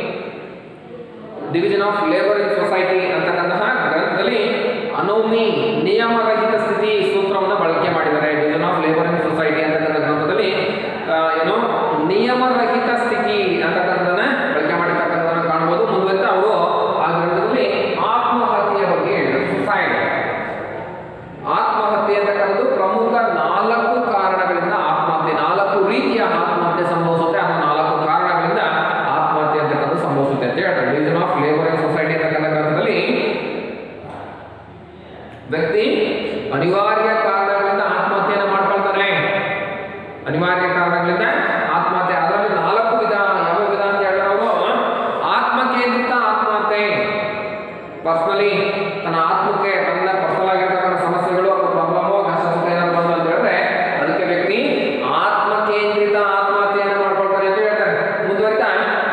S1: division of labour in society ಅಂತಕ್ಕಂತಹ ಗ್ರಂಥದಲ್ಲಿ ಅನೋಮಿ ನಿಯಮರಹಿತ ಸ್ಥಿತಿ ಸೂತ್ರವನ್ನು ಬಳಕೆ ಮಾಡಿದ್ದಾರೆ division of labour in society ಅಂತಕ್ಕಂಥ ಗ್ರಂಥದಲ್ಲಿ ಆ, ಏನು ನಿಯಮರಹಿತ ಸ್ಥಿತಿ ಅಂತಕ್ಕಂಥದ್ದನ್ನ ಬಳಕೆ ಮಾಡಿರ್ತಕ್ಕಂಥದ್ದನ್ನ ಕಾಣಬಹುದು ಮುಂದುವರಿತಾ ಅವರು ಆ ಗ್ರಂಥದಲ್ಲಿ ಆತ್ಮಹತ್ಯೆಯ ಬಗ್ಗೆ ಹೇಳಿದರು ಸುಸೈಡ್ ಆತ್ಮಹತ್ಯೆ ಅಂತಕ್ಕಂಥದ್ದು ಪ್ರಮುಖ ನಾಲ್ಕು ಕಾರಣಗಳಿಂದ ಆತ್ಮಹತ್ಯೆ ನಾಲ್ಕು ರೀತಿಯ ಆತ್ಮಹತ್ಯೆ ಸಂಭವಿಸುತ್ತೆ ಅನ್ನೋ ನಾಲ್ಕು ಕಾರಣಗಳಿಂದ ಆತ್ಮಹತ್ಯೆ ಅಂತಕ್ಕಂಥದ್ದು ಸಂಭವಿಸುತ್ತೆ ಅಂತ ಹೇಳ್ತಾರೆ division of labour and society ಅಂತಕ್ಕಂಥ ಗ್ರಂಥದಲ್ಲಿ ವ್ಯಕ್ತಿ ಅನಿವಾರ್ಯ ಕಾರಣಗಳಿಂದ ಆತ್ಮಹತ್ಯೆಯನ್ನು ಮಾಡ್ಕೊಳ್ತಾನೆ ಅನಿವಾರ್ಯ ಕಾರಣಗಳಿಂದ ಆತ್ಮಹತ್ಯೆ ಅದರಲ್ಲಿ ನಾಲ್ಕು ವಿಧ ಯಾವ ವಿಧ ಅಂತ ಹೇಳಿದ್ರೆ ಅವರು ಆತ್ಮಕೇಂದ್ರಿತ ಆತ್ಮಹತ್ಯೆ ಪರ್ಸನಲಿ ತನ್ನ ಆತ್ಮಕ್ಕೆ ತನ್ನ ಪರ್ಸನಲ್ ಆಗಿರ್ತಕ್ಕಂಥ ಸಮಸ್ಯೆಗಳು ಅಥವಾ ಪ್ರಾಬ್ಲಮೋ ಕಷ್ಟ ಸುಖ ಏನಾದ್ರು ಬಂತು ಅಂತ ಹೇಳಿದ್ರೆ ಅದಕ್ಕೆ ವ್ಯಕ್ತಿ ಆತ್ಮಕೇಂದ್ರಿತ ಆತ್ಮಹತ್ಯೆಯನ್ನು ಮಾಡ್ಕೊಳ್ತಾನೆ ಅಂತ ಹೇಳ್ತಾರೆ ಮುಂದುವರಿತಾ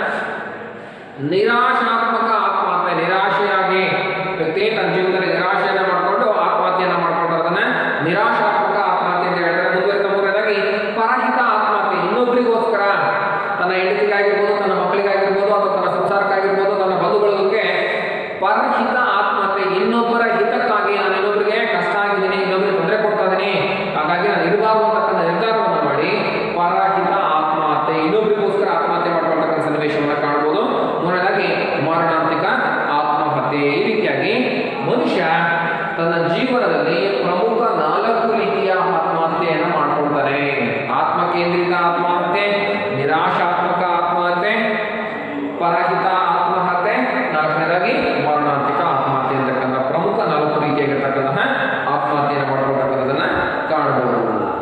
S1: ನಿರಾಶಾತ್ಮಕ ಆತ್ಮಹತ್ಯೆ ನಿರಾಶೆಯಾಗಿ ವ್ಯಕ್ತಿ ತನ್ನ ಜೀವನದಲ್ಲಿ ನಿರಾಶೆಯನ್ನ ಮಾಡಿಕೊಂಡು ಆತ್ಮಹತ್ಯೆಯನ್ನ ಮಾಡ್ಕೊಳ್ತಾರೆ ಅದನ್ನ ನಿರಾಶಾತ್ಮಕ ಆತ್ಮಹತ್ಯೆ ಅಂತ ಹೇಳ್ತಾರೆ ಮುಂದುವರಿತ ಮೂರನೇದಾಗಿ ಪರಹಿತ ಆತ್ಮಹತ್ಯೆ ಇನ್ನೊಬ್ಬರಿಗೋಸ್ಕರ ತನ್ನ ಹೆಂಡತಿಗಾಗಿರ್ಬೋದು ತನ್ನ ಮಕ್ಕಳಿಗಾಗಿರ್ಬೋದು ಅಥವಾ ತನ್ನ ಸಂಸಾರಕ್ಕಾಗಿರ್ಬೋದು ತನ್ನ ಬಂಧುಗಳಿಗೆ ಪರಹಿತ ಆತ್ಮಹತ್ಯೆ ಇನ್ನೊಬ್ಬರ ಹಿತಕ್ಕಾಗಿ ನಾನು ಇನ್ನೊಬ್ಬರಿಗೆ ಕಷ್ಟ ಆಗಿದ್ದೀನಿ ಇನ್ನೊಬ್ಬರಿಗೆ ತೊಂದರೆ ಕೊಡ್ತಾ ಇದ್ದೀನಿ ಹಾಗಾಗಿ ನಾನು ಇರಬಾರ್ದು ಅಂತಕ್ಕಂಥ ನಿರ್ಧಾರವನ್ನು ಮಾಡಿ ಪರಹಿತ ಆತ್ಮಹತ್ಯೆ ಇನ್ನೊಬ್ಬರಿಗೋಸ್ಕರ ಆತ್ಮಹತ್ಯೆ ಮಾಡ್ಕೊಳ್ತಕ್ಕಂಥ ಸನ್ನಿವೇಶವನ್ನು ಕಾಣ್ಬೋದು ಮೂರನೇದಾಗಿ ಮಾರಣಾಂತಿಕ ಆತ್ಮಹತ್ಯೆ ಈ ರೀತಿಯಾಗಿ ಮನುಷ್ಯ ತನ್ನ ಜೀವನದಲ್ಲಿ ಪ್ರಮುಖ ನಾಲ್ಕು ರೀತಿಯ ಆತ್ಮಹತ್ಯೆಯನ್ನು ಮಾಡ್ಕೊಳ್ತಾನೆ ಆತ್ಮಕೇಂದ್ರಿತ ಆತ್ಮಹತ್ಯೆ ನಿರಾಶಾತ್ಮಕ ಆತ್ಮಹತ್ಯೆ ಪರಹಿತ ಆತ್ಮಹತ್ಯೆ ನಾಲ್ಕನೇದಾಗಿ ಮರಣಾಂತಿಕ ಆತ್ಮಹತ್ಯೆ ಅಂತಕ್ಕಂಥ ಪ್ರಮುಖ ನಾಲ್ಕು ರೀತಿಯಾಗಿರ್ತಕ್ಕಂತಹ ಆತ್ಮಹತ್ಯೆಯನ್ನು ಮಾಡ್ಕೊಳ್ತಕ್ಕಂಥದ್ದನ್ನ ಕಾಣಬಹುದು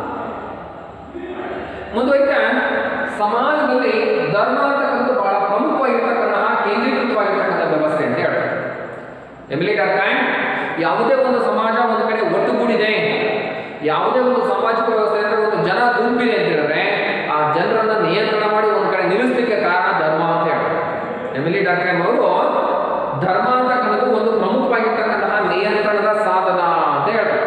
S1: ಮುಂದುವರಿತ ಸಮಾಜದಲ್ಲಿ ಧರ್ಮ ಅಂತಕ್ಕಂಥದ್ದು ಬಹಳ ಪ್ರಮುಖವಾಗಿರ್ತಕ್ಕಂತಹ ಕೇಂದ್ರೀಕೃತವಾಗಿರ್ತಕ್ಕಂಥ ವ್ಯವಸ್ಥೆ ಅಂತ ಹೇಳ್ತಾರೆ ಎಮಿಲಿ ಡಾರ್ಕಾಯ್ ಯಾವುದೇ ಒಂದು ಸಮಾಜ ಒಂದು ಕಡೆ ಒಟ್ಟುಗೂಡಿದೆ ಯಾವುದೇ ಒಂದು ಸಾಮಾಜಿಕ ವ್ಯವಸ್ಥೆ ಅಂದ್ರೆ ಒಂದು ಜನ ಗುಂಪಿದೆ ಅಂತ ಹೇಳಿದ್ರೆ ಆ ಜನರನ್ನ ನಿಯಂತ್ರಣ ಮಾಡಿ ಒಂದು ಕಡೆ ನಿಲ್ಲಿಸಲಿಕ್ಕೆ ಕಾರಣ ಧರ್ಮ ಅಂತ ಹೇಳ್ತಾರೆ ಎಮಿಲಿ ಡಾರ್ಕಾಯ್ ಅವರು ಧರ್ಮ ಅಂತಕ್ಕಂಥದ್ದು ಒಂದು ಪ್ರಮುಖವಾಗಿರ್ತಕ್ಕಂತಹ ನಿಯಂತ್ರಣದ ಸಾಧನ ಅಂತ ಹೇಳ್ತಾರೆ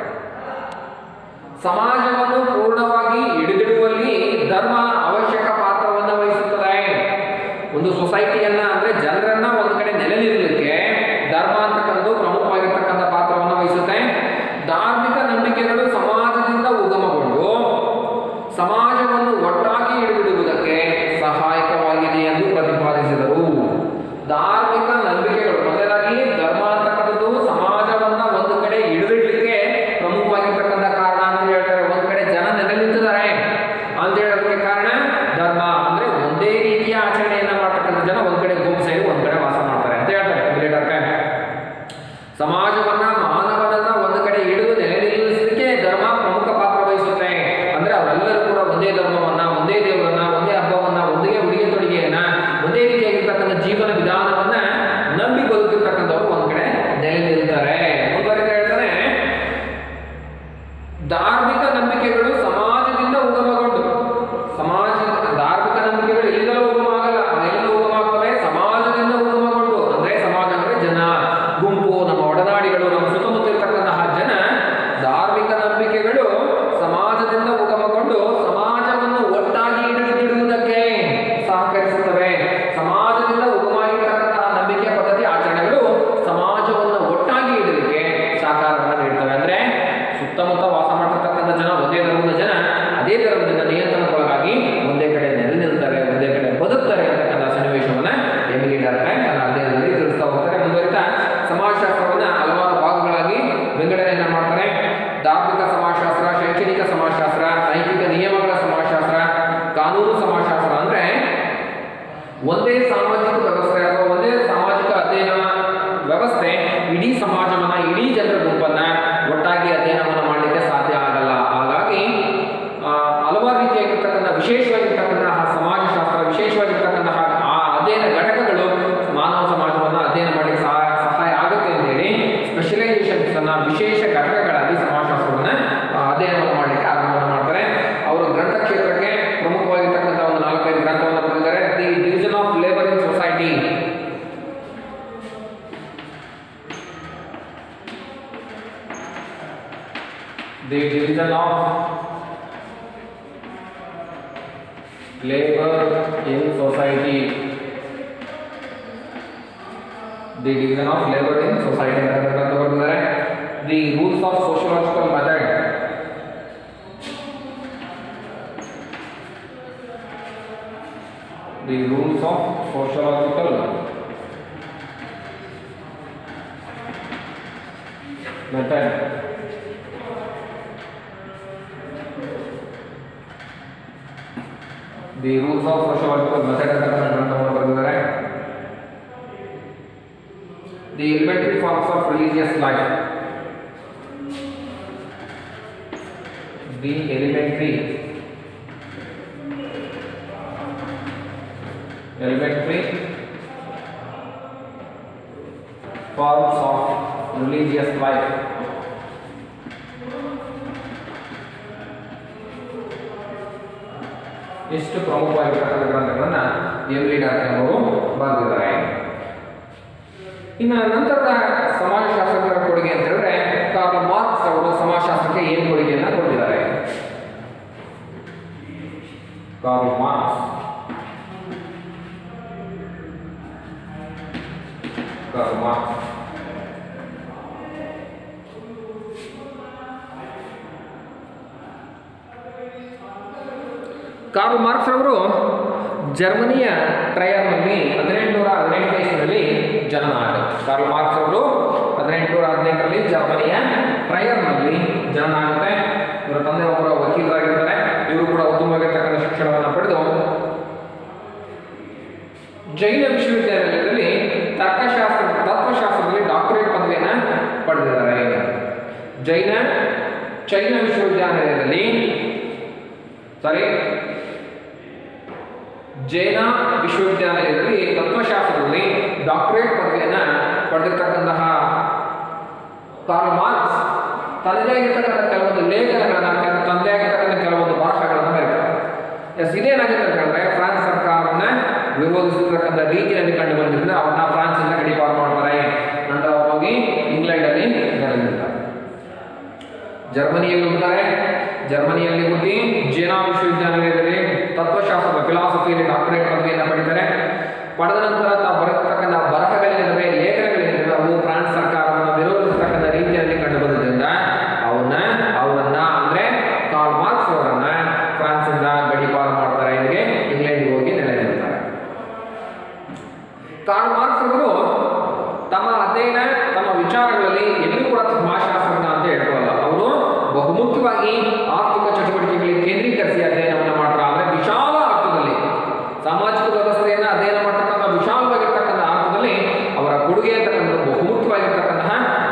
S1: ಸಮಾಜವನ್ನು ಪೂರ್ಣವಾಗಿ ಹಿಡಿದಿಡುವಲ್ಲಿ ಧರ್ಮ ಅವಶ್ಯಕ ಪಾತ್ರವನ್ನು ವಹಿಸುತ್ತದೆ ಒಂದು ಸೊಸೈಟಿಯನ್ನ ಅಂದ್ರೆ ಜನರನ್ನ ಒಂದು ಕಡೆ ನೆಲೆ ನಿಲ್ಲಲಿಕ್ಕೆ ಧರ್ಮ ಅಂತಕ್ಕಂಥದ್ದು ಪ್ರಮುಖವಾಗಿರ್ತಕ್ಕಂಥ ಪಾತ್ರವನ್ನು ವಹಿಸುತ್ತೆ ಧಾರ್ಮಿಕ ನಂಬಿಕೆಗಳು ಸಮಾಜದಿಂದ ಉಗಮಗೊಂಡು ಸಮಾಜವನ್ನು ಒಟ್ಟಾಗಿ ಹಿಡಿದಿಡುವುದಕ್ಕೆ ಸಹಾಯಕವಾಗಿದೆ ಎಂದು ಪ್ರತಿಪಾದಿಸಿದರು ಧಾರ್ಮಿಕ ನಂಬಿಕೆಗಳು ಮೊದಲಾಗಿ ಧರ್ಮ ಅಂತಕ್ಕಂಥದ್ದು ಸಮಾಜವನ್ನ ಒಂದು ಕಡೆ ಹಿಡಿದಿಡ್ಲಿಕ್ಕೆ ಪ್ರಮುಖವಾಗಿರ್ತಕ್ಕಂಥ ಕಾರಣ ಅಂತ ಹೇಳ್ತಾರೆ ಒಂದ್ ಕಡೆ ಸಮಾಜವನ್ನ ಮಾನವನನ್ನ ಒಂದು ಕಡೆ ಹಿಡಿದು ನೆಲೆ ನಿಲ್ಲಿಸಲಿಕ್ಕೆ ಧರ್ಮ ಪ್ರಮುಖ ಪಾತ್ರ ವಹಿಸುತ್ತೆ ಅಂದ್ರೆ ಅವರೆಲ್ಲರೂ ಕೂಡ ಒಂದೇ ಧರ್ಮವನ್ನ ಒಂದೇ ದೇವರನ್ನ ಒಂದೇ ಹಬ್ಬವನ್ನ ಒಂದೇ ಉಡುಗೆ ತೊಡುಗೆಯನ್ನ ಒಂದೇ ರೀತಿಯಾಗಿರ್ತಕ್ಕಂಥ ಜೀವನ ವಿಧಾನವನ್ನ ನಂಬಿ ಬದುಕಿರ್ತಕ್ಕಂಥವ್ರು ಒಂದ್ ಕಡೆ ನೆಲೆ ನಿಲ್ತಾರೆ ಮುಂದುವರಿತಾ ಹೇಳ್ತಾನೆ ಧಾರ್ಮಿಕ ನಂಬಿಕೆಗಳು ಸಮಾಜದಿಂದ ಉಗಮಗೊಂಡು ಸಮಾಜ ಧಾರ್ಮಿಕ ನಂಬಿಕೆಗಳು ಎಲ್ಲಿಂದಲೂ ಉಗಮ ಆಗಲ್ಲ ಎಲ್ಲಿಂದ ಉಗಮ ಆಗ್ತವೆ ಸಮಾಜದಿಂದ ಉಗಮಗೊಂಡು ಅಂದ್ರೆ ಸಮಾಜ ಅಂದ್ರೆ ಜನ ಗುಂಪು ನಮ್ಮ ಒಡನಾಡಿಗಳು ನಮ್ಮ ಸುತ್ತಮುತ್ತ ಇರ್ತಕ್ಕಂತಹ ಜನ ಧಾರ್ಮಿಕ ನಂಬಿಕೆಗಳು ಸಮಾಜದಿಂದ ಉಗಮಗೊಂಡು ಸಮಾಜವನ್ನು ಒಟ್ಟಾಗಿ ಹಿಡಿದಿಡುವುದಕ್ಕೆ ಸಹಕರಿಸುತ್ತವೆ ಸಮಾಜದಿಂದ ಉಗಮ ಆಗಿರ್ತಕ್ಕಂತಹ ನಂಬಿಕೆ ಪದ್ಧತಿ ಆಚರಣೆಗಳು ಸಮಾಜವನ್ನು ಒಟ್ಟಾಗಿ ಇಡಲಿಕ್ಕೆ ಸಹಕಾರವನ್ನು ನೀಡ್ತವೆ ಅಂದ್ರೆ ಸುತ್ತಮುತ್ತ ವಾಸ ಮಾಡ್ತಿರ್ತಕ್ಕಂಥ ಜನ ಒಂದೇ ಧರ್ಮದ ಜನ ಅದೇ ಧರ್ಮದಿಂದ ನಿಯಂತ್ರಣಕ್ಕೊಳಗಾಗಿ ಒಂದೇ ಕಡೆ ನೆಲೆ ನಿಲ್ತಾರೆ ಒಂದೇ ಕಡೆ ಬದುಕ್ತಾರೆ ಅಂತಕ್ಕಂಥ ಸನ್ನಿವೇಶವನ್ನ ಎಮಿಲಿ ಡಾರ್ಟನ್ ತನ್ನ ಅಧ್ಯಯನದಲ್ಲಿ ತಿಳಿಸ್ತಾ ಹೋಗ್ತಾರೆ ಮುಂದುವರಿತಾ ಸಮಾಜಶಾಸ್ತ್ರವನ್ನ ಹಲವಾರು ಭಾಗಗಳಾಗಿ ವಿಂಗಡಣೆಯನ್ನ ಮಾಡ್ತಾರೆ ಧಾರ್ಮಿಕ ಸಮಾಜಶಾಸ್ತ್ರ ಶೈಕ್ಷಣಿಕ ಸಮಾಜಶಾಸ್ತ್ರ ನೈತಿಕ ನಿಯಮಗಳ ಸಮಾಜಶಾಸ್ತ್ರ ಕಾನೂನು ಸಮಾಜಶಾಸ್ತ್ರ ಅಂದ್ರೆ ಒಂದೇ ಸಾಮಾಜಿಕ ವ್ಯವಸ್ಥೆ ಅಥವಾ ಒಂದೇ ಸಾಮಾಜಿಕ ಅಧ್ಯಯನ ವ್ಯವಸ್ಥೆ ಇಡೀ ಸಮಾಜವನ್ನ ಇಡೀ ಜನರ ಗುಂಪನ್ನ ಒಟ್ಟಾಗಿ ಅಧ್ಯಯನವನ್ನು ಮಾಡಲಿಕ್ಕೆ ಸಾಧ್ಯ ಆಗಲ್ಲ ಹಾಗಾಗಿ ಆ, ಹಲವಾರು ರೀತಿಯಾಗಿರ್ತಕ್ಕಂಥ ವಿಶೇಷವಾಗಿರ್ತಕ್ಕಂತಹ ಸಮಾಜಶಾಸ್ತ್ರ ವಿಶೇಷವಾಗಿರ್ತಕ್ಕಂತಹ ಆ ಅಧ್ಯಯನ ಘಟಕಗಳು ಮಾನವ ಸಮಾಜವನ್ನು ಅಧ್ಯಯನ ಮಾಡಲಿಕ್ಕೆ ಸಹಾಯ ಸಹಾಯ ಆಗುತ್ತೆ ಅಂತ ಹೇಳಿ ಸ್ಪೆಷಲೈಸೇಷನ್ಸ್ ಅನ್ನ ವಿಶೇಷ ಘಟಕಗಳಾಗಿ ಸಮಾಜಶಾಸ್ತ್ರವನ್ನ ಆ, ಅಧ್ಯಯನವನ್ನು ಮಾಡಲಿಕ್ಕೆ ಆರಂಭವನ್ನು ಮಾಡ್ತಾರೆ ಅವರು ಗ್ರಂಥ ಕ್ಷೇತ್ರಕ್ಕೆ ಪ್ರಮುಖವಾಗಿರ್ತಕ್ಕಂಥ ಒಂದು ನಾಲ್ಕೈದು ಗ್ರಂಥವನ್ನು ಬರೆದಿದ್ದಾರೆ the division of labour in society the division of labour in society the division of labour in society ಅಂತ ಗ್ರಂಥ ಬರೆದಿದ್ದಾರೆ the rules of sociological method the rules of sociological method the rules of sociological method ಅಂತ ಗ್ರಂಥವನ್ನು ಬರೆದಿದ್ದಾರೆ the elementary forms of religious life the elementary elementary forms of religious life. ಇಷ್ಟು ಪ್ರಮುಖವಾಗಿರ್ತಕ್ಕಂಥ ಗ್ರಂಥಗಳನ್ನ ಎಮ್ಲಿ doctor ಅವರು ಬರೆದಿದ್ದಾರೆ ಇನ್ನು ನಂತರದ ಸಮಾಜಶಾಸ್ತ್ರಜ್ಞರ ಕೊಡುಗೆ ಅಂತ ಹೇಳಿದ್ರೆ ಕಾರ್ಲ್ ಮಾರ್ಕ್ಸ್ ಅವರು ಸಮಾಜಶಾಸ್ತ್ರಕ್ಕೆ ಏನು ಕೊಡುಗೆಯನ್ನ ಕೊಟ್ಟಿದ್ದಾರೆ Karl Marx Karl Marx. Karl Marx ಅವರು ಜರ್ಮನಿಯ ಟ್ರಯರ್ನಲ್ಲಿ ಹದಿನೆಂಟುನೂರ ಹದಿನೆಂಟನೇ ಇಸ್ವಿನಲ್ಲಿ ಜನನ ಆಗುತ್ತೆ ಕಾರ್ಲ್ ಮಾರ್ಕ್ಸ್ ಅವರು ಹದಿನೆಂಟುನೂರ ಹದಿನೆಂಟರಲ್ಲಿ ಜರ್ಮನಿಯ ಟ್ರಯರ್ನಲ್ಲಿ ಜನನ ಆಗುತ್ತೆ ಇವರ ತಂದೆ ಒಬ್ಬರ ವಕೀಲರಾಗಿರ್ತಾರೆ ಇವರು ಕೂಡ ಉತ್ತಮವಾಗಿರ್ತಕ್ಕಂಥ ಶಿಕ್ಷಣವನ್ನು ಪಡೆದು ಜೈನ ವಿಶ್ವವಿದ್ಯಾಲಯದಲ್ಲಿ ತರ್ಕಶಾಸ್ತ್ರ ತತ್ವಶಾಸ್ತ್ರದಲ್ಲಿ ಡಾಕ್ಟರೇಟ್ ಪದವಿಯನ್ನು ಪಡೆದಿದ್ದಾರೆ ಜೈನ ಚೈನಾ ವಿಶ್ವವಿದ್ಯಾನಿಲಯದಲ್ಲಿ ಸಾರಿ ಜೈನ ವಿಶ್ವವಿದ್ಯಾಲಯದಲ್ಲಿ ತತ್ವಶಾಸ್ತ್ರದಲ್ಲಿ ಡಾಕ್ಟರೇಟ್ ಪದವಿಯನ್ನು ಪಡೆದಿರ್ತಕ್ಕಂತಹ ಕಾರ್ಲ್ ಮಾರ್ಕ್ಸ್ ತನ್ನದೇ ಆಗಿರ್ತಕ್ಕಂಥ ಕೆಲವೊಂದು ಲೇಖನಗಳನ್ನ ಕೆಲ- ತನ್ನದೇ ಆಗಿರ್ತಕ್ಕಂಥ ಕೆಲವೊಂದು ಬರಹಗಳನ್ನು ಬರೀತಾರೆ ಎಸ್ ಇದೇನಾಗುತ್ತೆ ಅಂತ ಹೇಳಿದ್ರೆ ಫ್ರಾನ್ಸ್ ಸರ್ಕಾರವನ್ನ ವಿರೋಧಿಸಿರ್ತಕ್ಕಂಥ ರೀತಿಯಲ್ಲಿ ಕಂಡು ಬಂದಿದ್ದರಿಂದ ಅವ್ರನ್ನ ಫ್ರಾನ್ಸ್ ಇಂದ ಗಡಿಪಾರು ಮಾಡ್ತಾರೆ ನಂತರ ಅವ್ರು ಹೋಗಿ ಇಂಗ್ಲೆಂಡ್ ಅಲ್ಲಿ ನೆಲೆನಿಲ್ತಾರೆ ಜರ್ಮನಿಯಲ್ಲಿ ಹುಟ್ಟುತ್ತಾರೆ ಜರ್ಮನಿಯಲ್ಲಿ ಹುಟ್ಟಿ ಜೇನಾ ವಿಶ್ವವಿದ್ಯಾನಿಲಯದಲ್ಲಿ ತತ್ವಶಾಸ್ತ್ರದ ಫಿಲಾಸಫಿಯಲ್ಲಿ ಡಾಕ್ಟರೇಟ್ ಪದವಿಯನ್ನು ಪಡಿತಾರೆ ಪಡೆದ ನಂತರ ತಾವು ಬರೆದಿರ್ತಕ್ಕಂಥ ಬರಹಗಳೇನಿದ್ದಾವೆ ಲೇಖನಗಳೇನಿದ್ದಾವೆ ಅವು ಫ್ರಾನ್ಸ್ ಸರ್ಕಾರವನ್ನು ವಿರೋಧಿಸತಕ್ಕಂಥ ರೀತಿಯಲ್ಲಿ ಕಂಡು ಬಂದಿದ್ದರಿಂದ ಅವನ್ನ ಅವರನ್ನ ಅಂದ್ರೆ ಕಾರ್ಲ್ ಮಾರ್ಕ್ಸ್ ಅವರನ್ನ ಫ್ರಾನ್ಸ್ ಇಂದ ಗಡಿಪಾರು ಮಾಡ್ತಾರೆ ಇಲ್ಲಿಗೆ ಇಂಗ್ಲೆಂಡ್ಗೆ ಹೋಗಿ ನೆಲೆ ನಿಲ್ತಾರೆ ಕಾರ್ಲ್ ಮಾರ್ಕ್ಸ್ ಅವರು ತಮ್ಮ ಅಧ್ಯಯನ ತಮ್ಮ ವಿಚಾರಗಳಲ್ಲಿ ಎಲ್ಲೂ ಕೂಡ ಸಮಾಜಶಾಸ್ತ್ರಜ್ಞ ಅಂತ ಹೇಳ್ಕೊಳ್ಳಲ್ಲ ಅವರು ಬಹುಮುಖ್ಯವಾಗಿ ಆರ್ಥಿಕ ಚಟುವಟಿಕೆಗಳಿಗೆ ಕೇಂದ್ರೀಕರಿಸಿ ಅಧ್ಯಯನವನ್ನು ಮಾಡ್ತಾರೆ ಅಂದ್ರೆ ವಿಶಾಲ ಅರ್ಥದಲ್ಲಿ ಸಾಮಾಜಿಕ ವ್ಯವಸ್ಥೆಯನ್ನು ಅಧ್ಯಯನ ಮಾಡ್ತಕ್ಕಂಥ ವಿಶಾಲವಾಗಿರ್ತಕ್ಕಂಥ ಅರ್ಥದಲ್ಲಿ ಅವರ ಕೊಡುಗೆ ಅಂತಕ್ಕಂಥದ್ದು ಬಹುಮುಖ್ಯವಾಗಿರ್ತಕ್ಕಂತಹ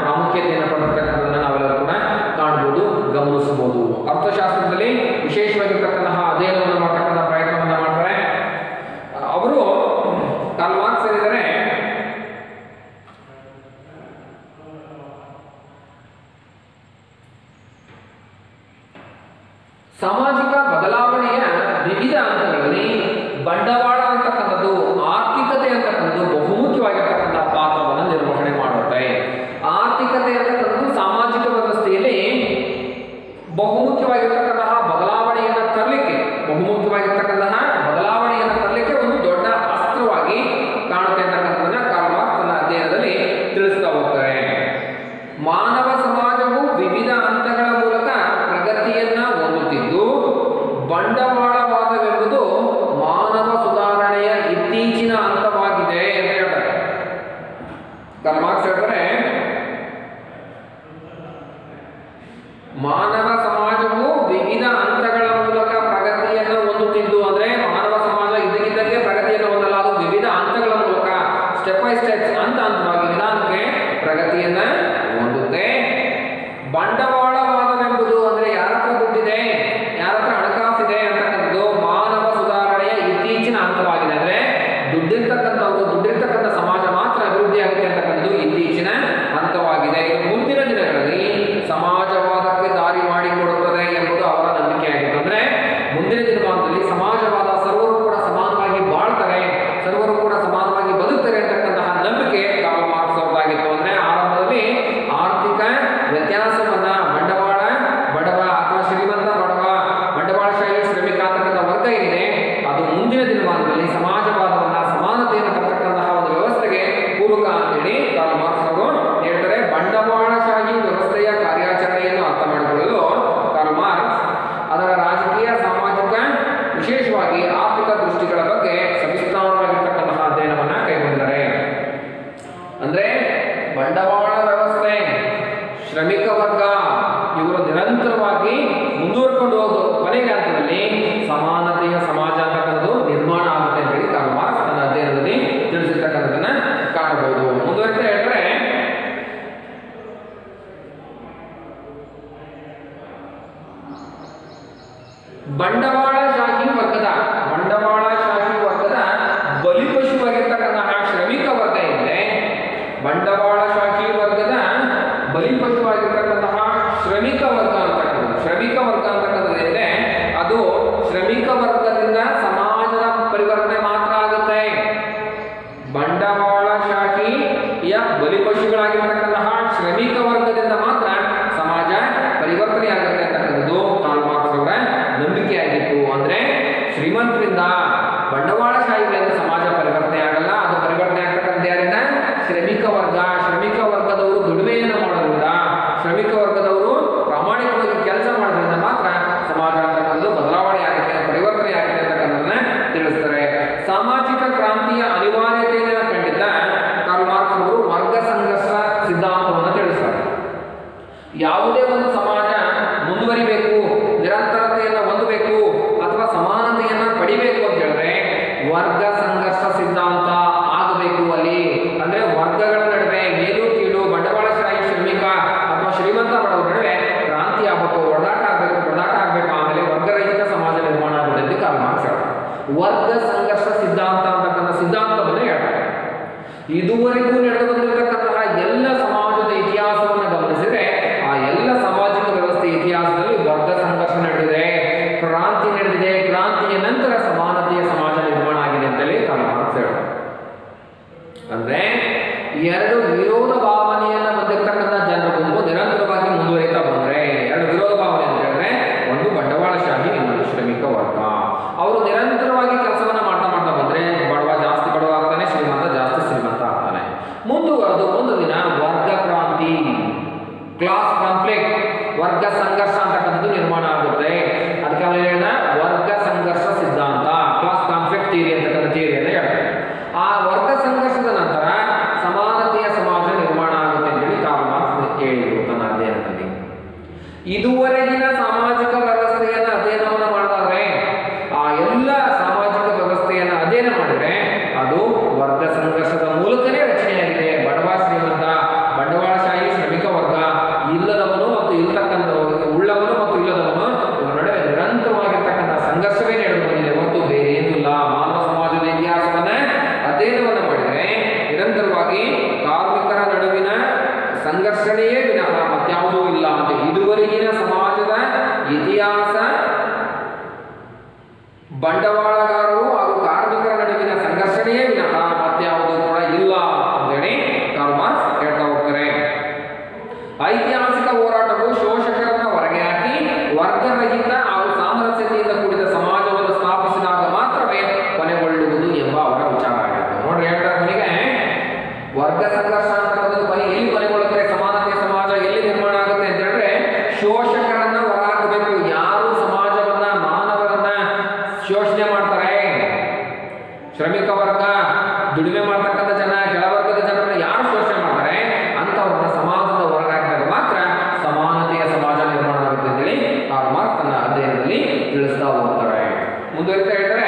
S1: ಸಾಮಾಜಿಕ ಬದಲಾವಣೆಯ ವಿವಿಧ ಹಂತಗಳಲ್ಲಿ ಬಂಡವಾಳ ಅಂತಕ್ಕಂಥದ್ದು ಆರ್ಥಿಕತೆ ಅಂತಕ್ಕಂಥದ್ದು ಬಹುಮುಖ್ಯವಾಗಿರ್ತಕ್ಕಂಥ ಪಾತ್ರವನ್ನು ನಿರ್ವಹಣೆ ಮಾಡುತ್ತೆ ಆರ್ಥಿಕತೆ ಅಂತಕ್ಕಂಥದ್ದು ಸಾಮಾಜಿಕ ವ್ಯವಸ್ಥೆಯಲ್ಲಿ ಬಹುಮುಖ್ಯವಾಗಿರ್ತಕ್ಕಂತಹ ಬದಲಾವಣೆಯನ್ನು ತರಲಿಕ್ಕೆ ಬಹುಮುಖ್ಯವಾಗಿರ್ತಕ್ಕಂತಹ ಬದಲಾವಣೆಯನ್ನು ತರಲಿಕ್ಕೆ ಒಂದು ದೊಡ್ಡ ಅಸ್ತ್ರವಾಗಿ ಕಾಣುತ್ತೆ ಅಂತಕ್ಕಂಥದ್ದನ್ನ ಕಾರ್ಲ್ ಮಾರ್ಕ್ಸ್ ತನ್ನ ಅಧ್ಯಯನದಲ್ಲಿ ತಿಳಿಸ್ತಾ ಹೋಗ್ತಾರೆ ಮಾನವ ಸಮಾಜವು ವಿವಿಧ ಹಂತಗಳ ಮೂಲಕ ಪ್ರಗತಿಯನ್ನ ಹೊಂದುತ್ತಿದ್ದು ಬಂಡವಾಳವಾದವೆಂಬುದು ಮಾನವ ಸುಧಾರಣೆಯ ಇತ್ತೀಚಿನ ಹಂತವಾಗಿದೆ ಅಂತ ಹೇಳ್ತಾರೆ ಕಾರ್ಲ್ ಮಾರ್ಕ್ಸ್ ಹೇಳ್ತಾರೆ ಮಾನವ ಸಮಾಜವು ವಿವಿಧ ಹಂತಗಳ ಮೂಲಕ ಪ್ರಗತಿಯನ್ನು ಹೊಂದುತ್ತಿದ್ದು ಅಂದ್ರೆ ಮಾನವ ಸಮಾಜ ಇದ್ದಕ್ಕಿದ್ದಂತೆ ಪ್ರಗತಿಯನ್ನು ಹೊಂದಲ್ಲ ಅದು ವಿವಿಧ ಹಂತಗಳ ಮೂಲಕ ಸ್ಟೆಪ್ ಬೈ ಸ್ಟೆಪ್ಸ್ ಹಂತ ಹಂತವಾಗಿ ನಿಧಾನಕ್ಕೆ ಪ್ರಗತಿಯನ್ನ ಹೊಂದುತ್ತೆ ಬಂಡವಾಳವಾದವೆಂಬುದು ಅಂದ್ರೆ ಯಾರ ಹತ್ರ ದುಡ್ಡಿದೆ ಯಾರ ಹತ್ರ ಹಣಕಾಸಿದೆ ಅಂತಕ್ಕಂಥದ್ದು ಮಾನವ ಸುಧಾರಣೆಯ ಇತ್ತೀಚಿನ ಹಂತವಾಗಿದೆ ಅಂದ್ರೆ ದುಡ್ಡಿರ್ತಕ್ಕಂಥವ್ರು ದುಡ್ಡಿರ್ತಕ್ಕಂಥ ಸಮಾಜ ಮಾತ್ರ ಅಭಿವೃದ್ಧಿ ಆಗುತ್ತೆ ಅಂತಕ್ಕಂಥದ್ದು ಇತ್ತೀಚಿನ ಹಂತವಾಗಿದೆ ಇದು ಮುಂದಿನ ದಿನಗಳಲ್ಲಿ ಸಮಾಜವಾದಕ್ಕೆ ದಾರಿ ಮಾಡಿಕೊಡುತ್ತದೆ ಎಂಬುದು ಅವರ ನಂಬಿಕೆಯಾಗಿತ್ತು ಅಂದ್ರೆ ಮುಂದಿನ ದಿನಮಾನದಲ್ಲಿ ಸಮಾಜವಾದ ಸರ್ವರು ಕೂಡ ಸಮಾನವಾಗಿ ಬಾಳ್ತಾರೆ ಸರ್ವರು ಕೂಡ ಸಮಾನವಾಗಿ ಬದುಕ್ತಾರೆ ಅಂತಕ್ಕಂತಹ ನಂಬಿಕೆ ಕಾರ್ಲ್ ಮಾರ್ಕ್ಸ್ ಅವರದಾಗಿತ್ತು ಅಂದ್ರೆ ಆರಂಭದಲ್ಲಿ ಆರ್ಥಿಕ ವ್ಯತ್ಯಾಸವನ್ನ ಬಂಡವಾಳ ಬಡವ ಅಥವಾ ಶ್ರೀಮಂತ ಬಡವ ಬಂಡವಾಳಶಾಹಿ ಶ್ರಮಿಕ ಅಂತಕ್ಕಂಥ ವರ್ಗ ಏನಿದೆ ಅದು ಮುಂದಿನ ದಿನಮಾನದಲ್ಲಿ ಸಮಾಜವಾದವನ್ನ ಸಮಾನತೆಯನ್ನು ತರ್ತಕ್ಕಂತಹ ಒಂದು ವ್ಯವಸ್ಥೆಗೆ ಪೂರಕ ಅಂತೇಳಿ ಕಾರ್ಲ್ ಮಾರ್ಕ್ಸ್ ಅವರು ಹೇಳ್ತಾರೆ ಬಂಡವಾಳಶಾಹಿ ವ್ಯವಸ್ಥೆಯ ಕಾರ್ಯಾಚರಣೆಯನ್ನು ಅರ್ಥ ಮಾಡಿಕೊಳ್ಳಲು ಕಾರ್ಲ್ ಮಾರ್ಕ್ಸ್ ಅದರ ರಾಜಕೀಯ ಸಾಮಾಜಿಕ ವಿಶೇಷವಾಗಿ ಆರ್ಥಿಕ ದೃಷ್ಟಿಗಳ ಬಗ್ಗೆ ಸವಿಸ್ತಾರವಾಗಿರ್ತಕ್ಕಂತಹ ಅಧ್ಯಯನವನ್ನ ಕೈಗೊಂಡಿದ್ದಾರೆ ಅಂದ್ರೆ ಬಂಡವಾಳ ವ್ಯವಸ್ಥೆ ಶ್ರಮಿಕ ವರ್ಗ ಇವರು ನಿರಂತರವಾಗಿ ಮುಂದುವರ್ಕೊಂಡು ಹೋದ ಕೊನೆಗೆ ಹಂತದಲ್ಲಿ ಸಮಾನತೆಯ ಸಮಾಜ ಅಂತಕ್ಕಂಥದ್ದು ನಿರ್ಮಾಣ ಆಗುತ್ತೆ ಅಂತ ಹೇಳಿ ಕಾರ್ಲ್ ಮಾರ್ಕ್ಸ್ ತನ್ನ ಅಧ್ಯಯನದಲ್ಲಿ ತಿಳಿಸಿರ್ತಕ್ಕಂಥದ್ದನ್ನ ಕಾಣಬಹುದು ಮುಂದುವರಿತಾ ಹೇಳ್ತಾರೆ ಬಂಡವಾಳಶಾಹಿ ವರ್ಗದ ಬಂಡವಾಳಶಾಹಿ ವರ್ಗದ ಬಲಿಪಶುವಾಗಿರ್ತಕ್ಕಂತಹ ಶ್ರಮಿಕ ವರ್ಗ ಇದೆ ಬಂಡವಾಳಶಾಹಿ ವರ್ಗದ ಬಲಿಪಶುವಾಗಿರ್ತಕ್ಕಂತಹ ಶ್ರಮಿಕ ವರ್ಗ ಅಂತಕ್ಕಂಥದ್ದು ಶ್ರಮಿಕ ವರ್ಗ ಅಂತಕ್ಕಂಥದ್ದು ಏನಿದೆ ಅದು ಶ್ರಮಿಕ ವರ್ಗದಿಂದ ಸಮಾಜದ ಪರಿವರ್ತನೆ ಮಾತ್ರ ಆಗುತ್ತೆ ಬಂಡವಾಳಶಾಹಿಯ ಬಲಿಪಶುಗಳಾಗಿರ್ತಕ್ಕಂತಹ ಶ್ರಮಿಕ ವರ್ಗದಿಂದ ಮಾತ್ರ ಸಮಾಜ ಪರಿವರ್ತನೆ ಆಗುತ್ತೆ ಅಂತಕ್ಕಂಥದ್ದು ಕಾರ್ಲ್ ಮಾರ್ಕ್ಸ್ ಅವರ ನಂಬಿಕೆಯಾಗಿತ್ತು ಅಂದ್ರೆ ಶ್ರೀಮಂತರಿಂದ ಬಂಡವಾಳಶಾಹಿಗಳಿಂದ ಸಮಾಜ ಪರಿವರ್ತನೆ ಆಗಲ್ಲ ಅದು ಪರಿವರ್ತನೆ ಆಗ್ತಕ್ಕಂಥ ಯಾರಿಂದ ಶ್ರಮಿಕ ವರ್ಗ ಶ್ರಮಿಕ ವರ್ಗದವರು ದುಡಿಮೆಯನ್ನು ಮಾಡೋದ್ರಿಂದ ಶ್ರಮಿಕ ವರ್ಗದವರು ಪ್ರಾಮಾಣಿಕವಾಗಿ ಕೆಲಸ ಮಾಡೋದ್ರಿಂದ ಮಾತ್ರ ಸಮಾಜ ಅಂತಕ್ಕಂಥದ್ದು ಬದಲಾವಣೆ ಆಗುತ್ತೆ ಪರಿವರ್ತನೆ ಆಗುತ್ತೆ ಅಂತಕ್ಕಂಥದ್ದನ್ನ ತಿಳಿಸ್ತಾರೆ ಸಾಮಾಜಿಕ ಕ್ರಾಂತಿಯ ಅನಿವಾರ್ಯತೆಯನ್ನು ಕಂಡಿದ್ದ ಕಾರ್ಲ್ ಮಾರ್ಕ್ಸ್ ಅವರು ವರ್ಗ ಸಂಘರ್ಷ ಸಿದ್ಧಾಂತವನ್ನು ತಿಳಿಸ್ತಾರೆ ಯಾವುದೇ ಒಂದು ಸಮಾಜ ಮುಂದುವರಿಬೇಕು ನಿರಂತರತೆಯನ್ನು ಹೊಂದಬೇಕು ಅಥವಾ ಸಮಾನತೆಯನ್ನ ಪಡಿಬೇಕು ಅಂತ ಹೇಳಿದ್ರೆ ವರ್ಗ ಸಂಘರ್ಷ ಸಿದ್ಧಾಂತ ಆಗಬೇಕು ಅಲ್ಲಿ ಅಂದ್ರೆ ವರ್ಗಗಳ ನಡುವೆ ಮೇಲು ಕೀಳು ಬಂಡವಾಳಶಾಹಿ ಶ್ರಮಿಕ ಅಥವಾ ಶ್ರೀಮಂತ ಬಡವರ ನಡುವೆ ಕ್ರಾಂತಿ ಆಗಬೇಕು ಹೊಡೆದಾಟ ಆಗಬೇಕು ಹೊಡೆದಾಟ ಆಗಬೇಕು ಆಮೇಲೆ ವರ್ಗರಹಿತ ಸಮಾಜ ನಿರ್ಮಾಣ ಆಗುತ್ತೆ ಅಂತ ಕಾರ್ಲ್ ಮಾರ್ಕ್ಸ್ ಹೇಳ್ತಾರೆ ವರ್ಗ ಸಂಘರ್ಷ ಸಿದ್ಧಾಂತ ಅಂತಕ್ಕಂಥ ಸಿದ್ಧಾಂತವನ್ನು ಹೇಳ್ತಾರೆ ಇದುವರೆಗೂ ನಡೆದು ಬಂದಿರತಕ್ಕಂತಹ ಎಲ್ಲ ಸಮಾಜದ ಇತಿಹಾಸವನ್ನು ಗಮನಿಸಿದ್ರೆ ಆ ಎಲ್ಲ ಸಾಮಾಜಿಕ ವ್ಯವಸ್ಥೆ ಇತಿಹಾಸದಲ್ಲಿ ವರ್ಗ ಸಂಘರ್ಷ ನಡೆದಿದೆ ಕ್ರಾಂತಿ ನಡೆದಿದೆ ಕ್ರಾಂತಿಯ ನಂತರ ಸಮಾನತೆಯ ಸಮಾಜ ನಿರ್ಮಾಣ ಆಗಿದೆ ಅಂತೇಳಿ ಕಾರ್ಲ್ ಮಾರ್ಕ್ಸ್ ಹೇಳ್ತಾರೆ ಅಂದ್ರೆ ಎರಡು ವಿರೋಧ ಭಾವನೆಯನ್ನ ಹೊಂದಿರತಕ್ಕಂಥ ಜನರ ಗುಂಪು ನಿರಂತರವಾಗಿ ಮುಂದುವರಿತಾ ಬಂದ್ರೆ ಎರಡು ವಿರೋಧ ಭಾವನೆ ಅಂತ ಹೇಳಿದ್ರೆ ಒಂದು ಬಂಡವಾಳಶಾಹಿ ಇನ್ನೊಂದು ಶ್ರಮಿಕ ವರ್ಗ ಅವರು ನಿರಂತರವಾಗಿ ಕೆಲಸವನ್ನ ಮಾಡ್ತಾ ಮಾಡ್ತಾ ಬಂದ್ರೆ ಬಡವ ಜಾಸ್ತಿ ಬಡವ ಆಗ್ತಾನೆ ಶ್ರೀಮಂತ ಜಾಸ್ತಿ ಶ್ರೀಮಂತ ಆಗ್ತಾನೆ ಮುಂದುವರೆದು ಒಂದು ದಿನ ವರ್ಗ ಕ್ರಾಂತಿ ಕ್ಲಾಸ್ ಕಾನ್ಫ್ಲಿಕ್ಟ್ ವರ್ಗ ಸಂಘರ್ಷ ಅಂತಕ್ಕಂಥದ್ದು ನಿರ್ಮಾಣ ಆಗುತ್ತೆ ಅದಕ್ಕೆ ಅವನು ಹೇಳಿದ ವರ್ಗ ಸಂಘರ್ಷ ಸಿದ್ಧಾಂತ ಕ್ಲಾಸ್ ಕಾನ್ಫ್ಲಿಕ್ಟ್ ಥಿಯರಿ ಅಂತಕ್ಕಂಥ ಥಿಯರಿ ಅಂತ ಹೇಳ್ತಾರೆ ಆ ವರ್ಗ ಸಂಘರ್ಷದ ನಂತರ ಸಮಾನತೆಯ ಸಮಾಜ ನಿರ್ಮಾಣ ಆಗುತ್ತೆ ಅಂತ ಹೇಳಿ ಕಾರ್ಲ್ ಮಾರ್ಕ್ಸ್ ಹೇಳಿದರು ತನ್ನ ಅಧ್ಯಯನದಲ್ಲಿ ಇದುವರೆಗಿನ ಸಾಮಾಜಿಕ ವ್ಯವಸ್ಥೆಯನ್ನ ಅಧ್ಯಯನವನ್ನ ಮಾಡಿದಾದ್ರೆ ಆ ಎಲ್ಲ ಸಾಮಾಜಿಕ ವ್ಯವಸ್ಥೆಯನ್ನ ಅಧ್ಯಯನ ಮಾಡಿದ್ರೆ ಅದು ವರ್ಗ ಸಂಘರ್ಷದ ಮೂಲಕನೇ ರಚನೆಯಾಗಿದೆ ಬಡವ ಶ್ರೀಮಂತ ಬಂಡವಾಳಶಾಹಿ ಶ್ರಮಿಕ ವರ್ಗ ಇಲ್ಲದವನು ಮತ್ತು ಇರ್ತಕ್ಕಂಥವನು ಉಳ್ಳವನು ಮತ್ತು ಇಲ್ಲದವನು ಇವರ ನಡುವೆ ನಿರಂತರವಾಗಿರ್ತಕ್ಕಂಥ ಸಂಘರ್ಷವೇ ನಡೆದು ಬಂದಿದೆ ಹೊರತು ಬೇರೆ ಏನೂ ಇಲ್ಲ ಮಾನವ ಸಮಾಜದ ಇತಿಹಾಸವನ್ನ ಅಧ್ಯಯನವನ್ನ ಮಾಡಿದ್ರೆ ನಿರಂತರವಾಗಿ ಕಾರ್ಮಿಕರ ನಡುವಿನ ಸಂಘರ್ಷಣೆಯೇ ವಿನಃ ಮತ್ಯಾವುದೂ ಇಲ್ಲ ಅಂತ ಇದುವರೆಗಿನ ಸಮಾಜದ ಇತಿಹಾಸ ಐತಿಹಾಸಿಕ ಹೋರಾಟವು ಶೋಷಕರನ್ನ ಹೊರಗೆ ಹಾಕಿ ವರ್ಗರಹಿತ ಹಾಗೂ ಸಾಮರಸ್ಯತೆಯಿಂದ ಕೂಡಿದ ಸಮಾಜವನ್ನು ಸ್ಥಾಪಿಸಿದಾಗ ಮಾತ್ರವೇ ಕೊನೆಗೊಳ್ಳುವುದು ಎಂಬ ಅವರ ವಿಚಾರ ಆಗಿದೆ ನೋಡ್ರಿ ಹೇಳ್ತಾರೆ ನಮಗೆ ವರ್ಗ ಸಂಘರ್ಷ ಅಂತಕ್ಕಂಥದ್ದು ಕೊನೆ ಎಲ್ಲಿ ಕೊನೆಗೊಳ್ಳುತ್ತೆ ಸಮಾನತೆ ಸಮಾಜ ಎಲ್ಲಿ ನಿರ್ಮಾಣ ಆಗುತ್ತೆ ಅಂತ ಹೇಳಿದ್ರೆ ಶೋಷಕರನ್ನ ಹೊರಹಾಕಬೇಕು ಯಾರು ಸಮಾಜವನ್ನ ಮಾನವರನ್ನ ಶೋಷಣೆ ಮಾಡ್ತಾರೆ ಶ್ರಮಿಕ ವರ್ಗ ದುಡಿಮೆ ಮಾಡ್ತಕ್ಕಂಥ ಜನ ಕೆಳವರ್ಗದ ಜನರನ್ನ ಯಾರು ಶೋಷಣೆ ಮಾಡ್ತಾರೆ ಅಂತವ್ರನ್ನ ಸಮಾಜದ ಹೊರಗಾಕಿದಾಗ ಮಾತ್ರ ಸಮಾನತೆಯ ಸಮಾಜ ನಿರ್ಮಾಣ ಆಗುತ್ತೆ ಅಂತೇಳಿ ಕಾರ್ಲ್ ಮಾರ್ಕ್ಸ್ ತನ್ನ ಅಧ್ಯಯನದಲ್ಲಿ ತಿಳಿಸ್ತಾ ಹೋಗ್ತಾರೆ ಮುಂದುವರಿತಾ ಹೇಳ್ತಾರೆ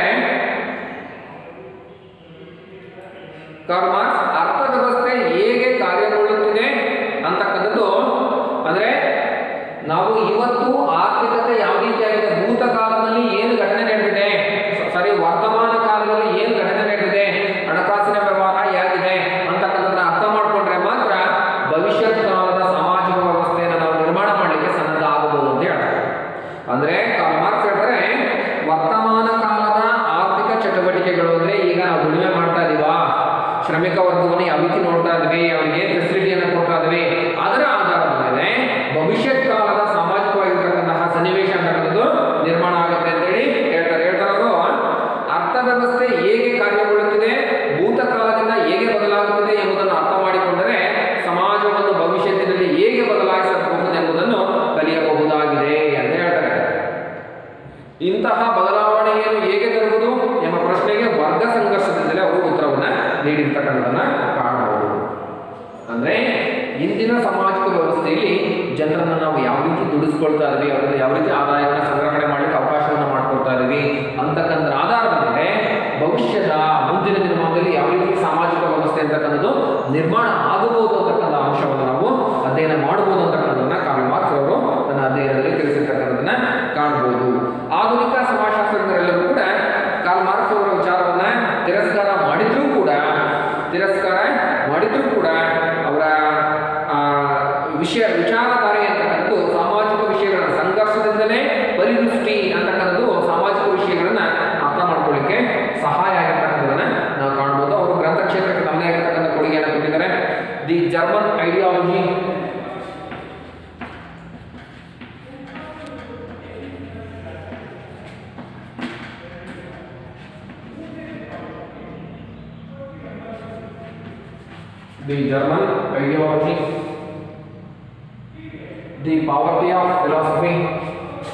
S1: ಕಾರ್ಲ್ ಮಾರ್ಕ್ಸ್ ಅರ್ಥವ್ಯವಸ್ಥೆ ಹೇಗೆ ಕಾರ್ಯಗೊಳ್ಳುತ್ತಿದೆ ಅಂತಕ್ಕಂಥದ್ದು ಅಂದ್ರೆ ನಾವು ಇವತ್ತು ಆರ್ಥಿಕತೆ ಯಾವ ರೀತಿಯಾಗಿದೆ ಭೂತಕಾಲದಲ್ಲಿ ಏನು ಘಟನೆ ನಡೆದಿದೆ ಸಾರಿ ವರ್ತಮಾನ ಕಾಲದಲ್ಲಿ ಏನು ಘಟನೆ ನಡೆದಿದೆ ಹಣಕಾಸಿನ ವ್ಯವಹಾರ ಹೇಗಿದೆ ಅಂತಕ್ಕಂಥದ್ದನ್ನ ಅರ್ಥ ಮಾಡ್ಕೊಂಡ್ರೆ ಮಾತ್ರ ಭವಿಷ್ಯತ್ ಕಾಲದ ಸಾಮಾಜಿಕ ವ್ಯವಸ್ಥೆಯನ್ನು ನಾವು ನಿರ್ಮಾಣ ಮಾಡಲಿಕ್ಕೆ ಸನ್ನದ್ಧ ಆಗಬಹುದು ಅಂತ ಹೇಳ್ತಾರೆ ಅಂದ್ರೆ ಕಾರ್ಲ್ ಮಾರ್ಕ್ಸ್ ಹೇಳ್ತಾರೆ ವರ್ತಮಾನ ಕಾಲದ ಆರ್ಥಿಕ ಚಟುವಟಿಕೆಗಳು ಅಂದ್ರೆ ಈಗ ನಾವು ದುಡಿಮೆ ಮಾಡ್ತಾ ಇದೀವಾ ಶ್ರಮಿಕ ವರ್ಗವನ್ನು ಯಾವ ರೀತಿ ನೋಡ್ತಾ ಇದ್ವಿ ಅವ್ರಿಗೆ ಏನ್ ಫೆಸಿಲಿಟಿಯನ್ನು ಕೊಡ್ತಾ ಇದ್ವಿ ಅದರ ಆಧಾರದ ಮೇಲೆ ಭವಿಷ್ಯತ್ ಕಾಲದ ಸಾಮಾಜಿಕವಾಗಿರ್ತಕ್ಕಂತಹ ಸನ್ನಿವೇಶ ಅಂತಕ್ಕಂಥದ್ದು ನಿರ್ಮಾಣ ಆಗುತ್ತೆ ಅಂತೇಳಿ ಹೇಳ್ತಾರೆ ಹೇಳ್ತಾರೆ ಅವರು ಅರ್ಥವ್ಯವಸ್ಥೆ ಹೇಗೆ ಕಾರ್ಯಗೊಳ್ಳುತ್ತಿದೆ ಭೂತಕಾಲದಿಂದ ಹೇಗೆ ಬದಲಾಗುತ್ತದೆ ಎಂಬುದನ್ನು ಅರ್ಥ ಮಾಡಿಕೊಂಡರೆ ಸಮಾಜವನ್ನು ಭವಿಷ್ಯತ್ತಿನಲ್ಲಿ ಹೇಗೆ ಬದಲಾಯಿಸಬಹುದು ಎಂಬುದನ್ನು ಕಲಿಯಬಹುದಾಗಿದೆ ಅಂತ ಹೇಳ್ತಾರೆ ಇಂತಹ ಬದಲಾವಣೆಯನ್ನು ಹೇಗೆ ತರುವುದು ಎಂಬ ಪ್ರಶ್ನೆಗೆ ವರ್ಗ ಸಂಘರ್ಷದಿಂದಲೇ ಅವರು ಉತ್ತರವನ್ನ ನೀಡಿರ್ತಕ್ಕಂಥದನ್ನ ಕಾಣಬಹುದು ಅಂದ್ರೆ ಇಂದಿನ ಸಾಮಾಜಿಕ ವ್ಯವಸ್ಥೆಯಲ್ಲಿ ಜನರನ್ನ ನಾವು ಯಾವ ರೀತಿ ದುಡಿಸ್ಕೊಳ್ತಾ ಇದ್ವಿ ಅವರಿಂದ ಯಾವ ರೀತಿ ಆದಾಯವನ್ನು ಸಂಗ್ರಹಣೆ ಮಾಡಲಿಕ್ಕೆ ಅವಕಾಶವನ್ನು ಮಾಡ್ಕೊಳ್ತಾ ಇದೀವಿ ಅಂತಕ್ಕಂಥ ಆಧಾರದ ಮೇಲೆ ಭವಿಷ್ಯದ ಮುಂದಿನ ದಿನಮಾನದಲ್ಲಿ ಯಾವ ರೀತಿ ಸಾಮಾಜಿಕ ವ್ಯವಸ್ಥೆ ಅಂತಕ್ಕಂಥದ್ದು ನಿರ್ಮಾಣ ಆಗಬಹುದು ಅಂತಕ್ಕಂಥ ಅಂಶವನ್ನು ನಾವು ಅಧ್ಯಯನ ಮಾಡಬಹುದು ಅಂತಕ್ಕಂಥದನ್ನ ಕಾರ್ಲ್ ಮಾರ್ಕ್ಸ್ ಅವರು ತನ್ನ ಅಧ್ಯಯನದಲ್ಲಿ ತಿಳಿಸಿರ್ತಕ್ಕಂಥದನ್ನ ಕಾಣಬಹುದು ಆಧುನಿಕ ಸಮಾಜಶಾಸ್ತ್ರಜ್ಞರೆಲ್ಲರೂ ಕೂಡ ಕಾರ್ಲ್ ಮಾರ್ಕ್ಸ್ ಅವರ ವಿಚಾರವನ್ನ ತಿರಸ್ಕಾರ ಮಾಡಿದ್ರೂ ಕೂಡ ತಿರಸ್ಕಾರ ಮಾಡಿದ್ರೂ ಕೂಡ ಅವರ ಆ, ವಿಷಯ ವಿಚಾರಧಾರೆ ಅಂತಕ್ಕಂಥದ್ದು ಸಾಮಾಜಿಕ ವಿಷಯಗಳ ಸಂಘರ್ಷದಿಂದಲೇ ಪರಿದೃಷ್ಟಿ ಅಂತಕ್ಕಂಥದ್ದು ಸಾಮಾಜಿಕ ವಿಷಯಗಳನ್ನ ಅರ್ಥ ಮಾಡ್ಕೊಳ್ಳಿಕ್ಕೆ ಸಹಾಯ ಆಗಿರ್ತಕ್ಕಂಥದನ್ನ ನಾವು ಕಾಣ್ಬೋದು ಅವರು ಗ್ರಂಥ ಕ್ಷೇತ್ರಕ್ಕೆ ತಮ್ಮದೇ ಆಗಿರ್ತಕ್ಕಂಥ ಕೊಡುಗೆಯನ್ನು ಕೊಟ್ಟಿದ್ದಾರೆ the German ideology the German ideology, the poverty of philosophy,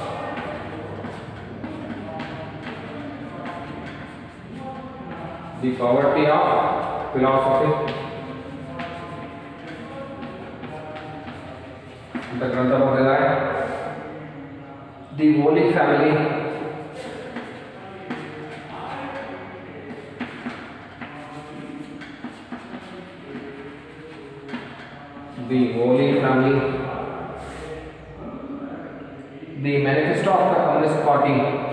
S1: the poverty of philosophy. ಅಂತ ಗ್ರಂಥ ಬರೆದಿದ್ದಾರೆ the Holy Family the Holy Family, the Manifesto of the Communist Party,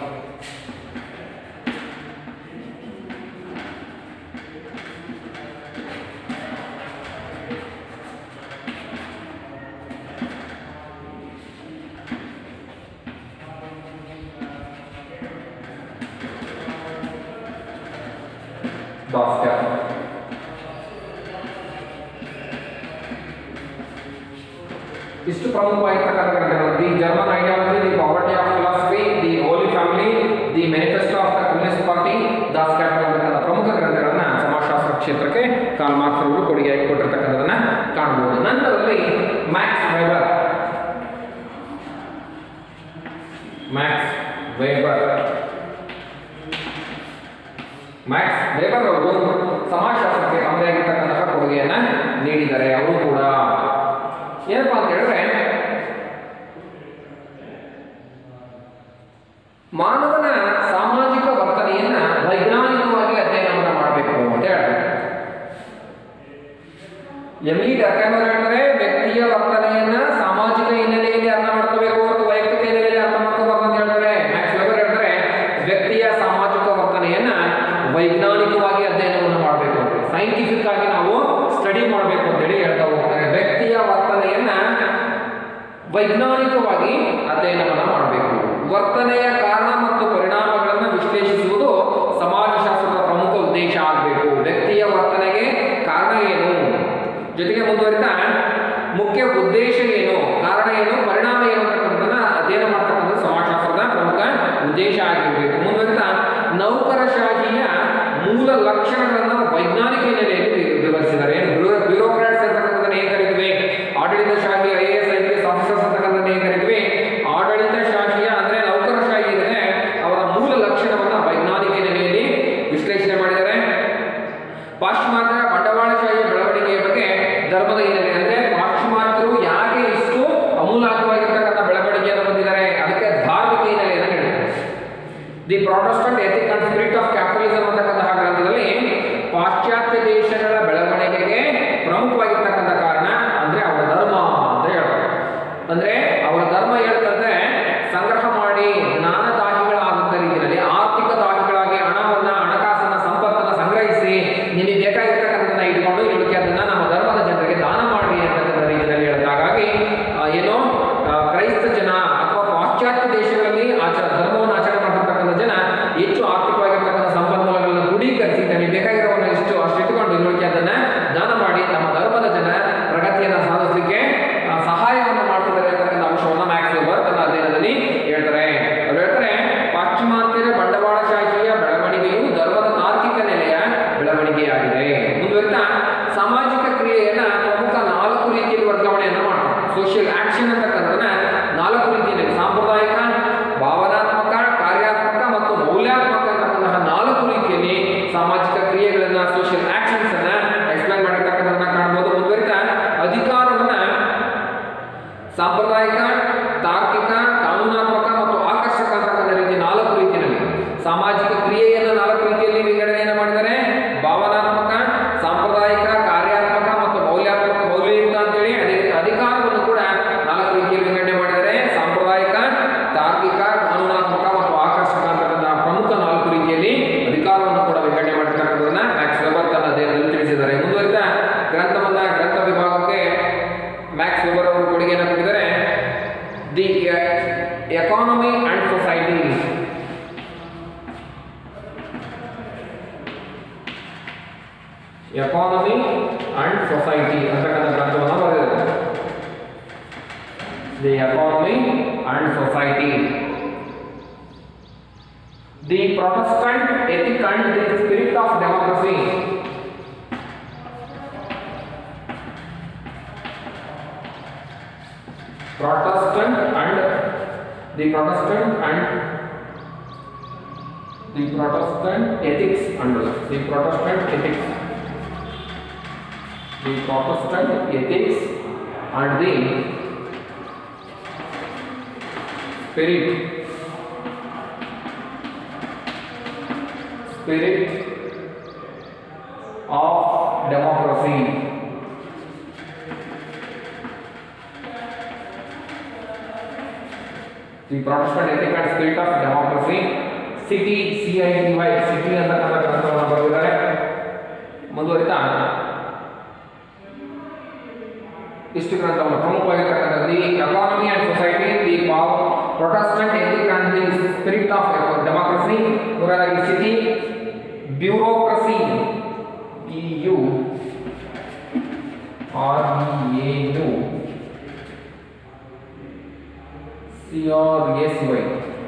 S1: Basquiat. ಇಷ್ಟು ಪ್ರಮುಖವಾಗಿರ್ತಕ್ಕಂಥ ಗ್ರಂಥಗಳು the German ideology the poverty of philosophy the Holy Family the manifesto of the Communist Party Das Kapital ಅಂತಕ್ಕಂಥ ಪ್ರಮುಖ ಗ್ರಂಥಗಳನ್ನ ಸಮಾಜಶಾಸ್ತ್ರ ಕ್ಷೇತ್ರಕ್ಕೆ Karl Marx ಅವರು ಕೊಡುಗೆಯಾಗಿ ಕೊಟ್ಟಿರ್ತಕ್ಕಂಥದನ್ನ ಕಾಣಬಹುದು ನಂತರದಲ್ಲಿ Max Weber Max Weber Max Weber ಅವರು ಸಮಾಜಶಾಸ್ತ್ರಕ್ಕೆ ತಮ್ಮದೇ ಆಗಿರ್ತಕ್ಕಂತಹ ಕೊಡುಗೆಯನ್ನ ನೀಡಿದ್ದಾರೆ ಅವರು ಕೂಡ ಏನಪ್ಪಾ ಅಂತ ಹೇಳಿದ್ರೆ ಮಾನವನ ಸಾಮಾಜಿಕ ವರ್ತನೆಯನ್ನ ವೈಜ್ಞಾನಿಕವಾಗಿ ಅಧ್ಯಯನವನ್ನು ಮಾಡಬೇಕು ಅಂತ ಹೇಳ್ತಾರೆ ಎಂ ಇ ಡರ್ಕೈಮರ್ ಹೇಳ್ತಾರೆ ವ್ಯಕ್ತಿಯ ವರ್ತನೆಯನ್ನ ಸಾಮಾಜಿಕ ಹಿನ್ನೆಲೆಯಲ್ಲಿ ಅರ್ಥ ಮಾಡ್ಕೋಬೇಕು ಹೊರತು ವೈಯಕ್ತಿಕ ಹಿನ್ನೆಲೆಯಲ್ಲಿ ಅರ್ಥ ಮಾಡ್ಕೋಬಾರ್ದು ಅಂತ ಹೇಳ್ತಾರೆ ಮ್ಯಾಕ್ಸ್ ವೆಬರ್ ಹೇಳ್ತಾರೆ ವ್ಯಕ್ತಿಯ ಸಾಮಾಜಿಕ ವರ್ತನೆಯನ್ನ ವೈಜ್ಞಾನಿಕವಾಗಿ ಅಧ್ಯಯನವನ್ನು ಮಾಡಬೇಕು ಅಂತ ಸೈಂಟಿಫಿಕ್ ಆಗಿ ನಾವು ಸ್ಟಡಿ ಮಾಡಬೇಕು ಅಂತೇಳಿ ಹೇಳ್ತಾ ಹೋಗ್ತಾರೆ ವ್ಯಕ್ತಿಯ ವರ್ತನೆಯನ್ನ ವೈಜ್ಞಾನಿಕವಾಗಿ ಅಧ್ಯಯನವನ್ನು ಮಾಡಬೇಕು ವರ್ತನೆಯ ಕಾರಣ ಮತ್ತು ಪರಿಣಾಮಗಳನ್ನು ವಿಶ್ಲೇಷಿಸುವುದು ಸಮಾಜಶಾಸ್ತ್ರದ ಪ್ರಮುಖ ಉದ್ದೇಶ ಆಗಬೇಕು ವ್ಯಕ್ತಿಯ ವರ್ತನೆಗೆ ಕಾರಣ ಏನು ಜೊತೆಗೆ ಮುಂದುವರಿತಾ ಮುಖ್ಯ ಉದ್ದೇಶ ಏನು ಸೋಷಿಯಲ್ ಆಕ್ಷನ್ ಅಂತಕ್ಕಂಥದ್ದನ್ನ ನಾಲ್ಕು ರೀತಿಯಲ್ಲಿ ಸಾಂಪ್ರದಾಯಿಕ ಭಾವನಾತ್ಮಕ ಕಾರ್ಯಾತ್ಮಕ ಮತ್ತು ಮೌಲ್ಯಾತ್ಮಕ ಅಂತಕ್ಕಂತಹ ನಾಲ್ಕು ರೀತಿಯಲ್ಲಿ ಸಾಮಾಜಿಕ ಕ್ರಿಯೆಗಳನ್ನ ಸೋಷಿಯಲ್ ಆಕ್ಷನ್ಸ್ ಅನ್ನ ಎಕ್ಸ್ಪ್ಲೈನ್ ಮಾಡಿರ್ತಕ್ಕಂಥದ್ದನ್ನ ಕಾಣಬಹುದು ಮುಂದುವರಿತಾ ಅಧಿಕಾರವನ್ನ ಸಾಂಪ್ರದಾಯಿಕ ತಾರ್ಕಿಕ ಕಾನೂನಾತ್ಮಕ ಮತ್ತು ಆಕರ್ಷಕ ಅಂತಕ್ಕಂಥ ರೀತಿ ನಾಲ್ಕು ರೀತಿಯಲ್ಲಿ ಸಾಮಾಜಿಕ ಕ್ರಿಯೆಯನ್ನು ನಾಲ್ಕು ರೀತಿಯಲ್ಲಿ ವಿಂಗಡಣೆಯನ್ನು ಮಾಡಿದ್ದಾರೆ ಭಾವನಾತ್ಮಕ ಸಾಂಪ್ರದಾಯಿಕ ಕಾರ್ಯಾತ್ಮಕ ಮತ್ತು ಮೌಲ್ಯಾತ್ಮಕ ಮೌಲ್ಯಯುಕ್ತ ಅಂತೇಳಿ ಅದೇ ರೀತಿ ಅಧಿಕಾರವನ್ನು ಕೂಡ ನಾಲ್ಕು ರೀತಿಯಲ್ಲಿ ವಿಂಗಡಣೆ ಮಾಡಿದ್ದಾರೆ ಸಾಂಪ್ರದಾಯಿಕ ತಾರ್ಕಿಕ ಕಾನೂನಾತ್ಮಕ ಮತ್ತು ಆಕರ್ಷಕ ಅಂತಕ್ಕಂಥ ಪ್ರಮುಖ ನಾಲ್ಕು ರೀತಿಯಲ್ಲಿ ಅಧಿಕಾರವನ್ನು ಕೂಡ ವಿಂಗಡಣೆ ಮಾಡಿರ್ತಕ್ಕಂಥದನ್ನ ಮ್ಯಾಕ್ಸ್ ವೆಬರ್ ತನ್ನ ಅಧ್ಯಯನದಲ್ಲಿ ತಿಳಿಸಿದ್ದಾರೆ ಮುಂದುವರಿದ ಗ್ರಂಥವನ್ನ ಗ್ರಂಥ ವಿಭಾಗಕ್ಕೆ ಮ್ಯಾಕ್ಸ್ ವೆಬರ್ ಅವರು ಕೊಡುಗೆಯನ್ನು ಕೊಟ್ಟಿದ್ದಾರೆ the economy and society economy and society ಅಂತಕ್ಕಂಥ ಗ್ರಂಥವನ್ನು ಬರೆದಿದ್ದಾರೆ the economy and society the Protestant ethic and the spirit of democracy Protestant and the Protestant and the Protestant ethics and the Protestant ethics the Protestant ethics and the spirit spirit of democracy the Protestant ethic and spirit of democracy city C I T Y city ಅಂತಕ್ಕಂಥ ಗ್ರಂಥವನ್ನು ಬರೆದಿದ್ದಾರೆ ಮುಂದುವರಿತಾ ಇಷ್ಟು ಗ್ರಂಥವನ್ನು ಪ್ರಮುಖವಾಗಿರ್ತಕ್ಕಂಥ the economy and society the Protestant ethic and the spirit of democracy ಮೂರನೇದಾಗಿ city bureaucracy B U R E A U C R S Y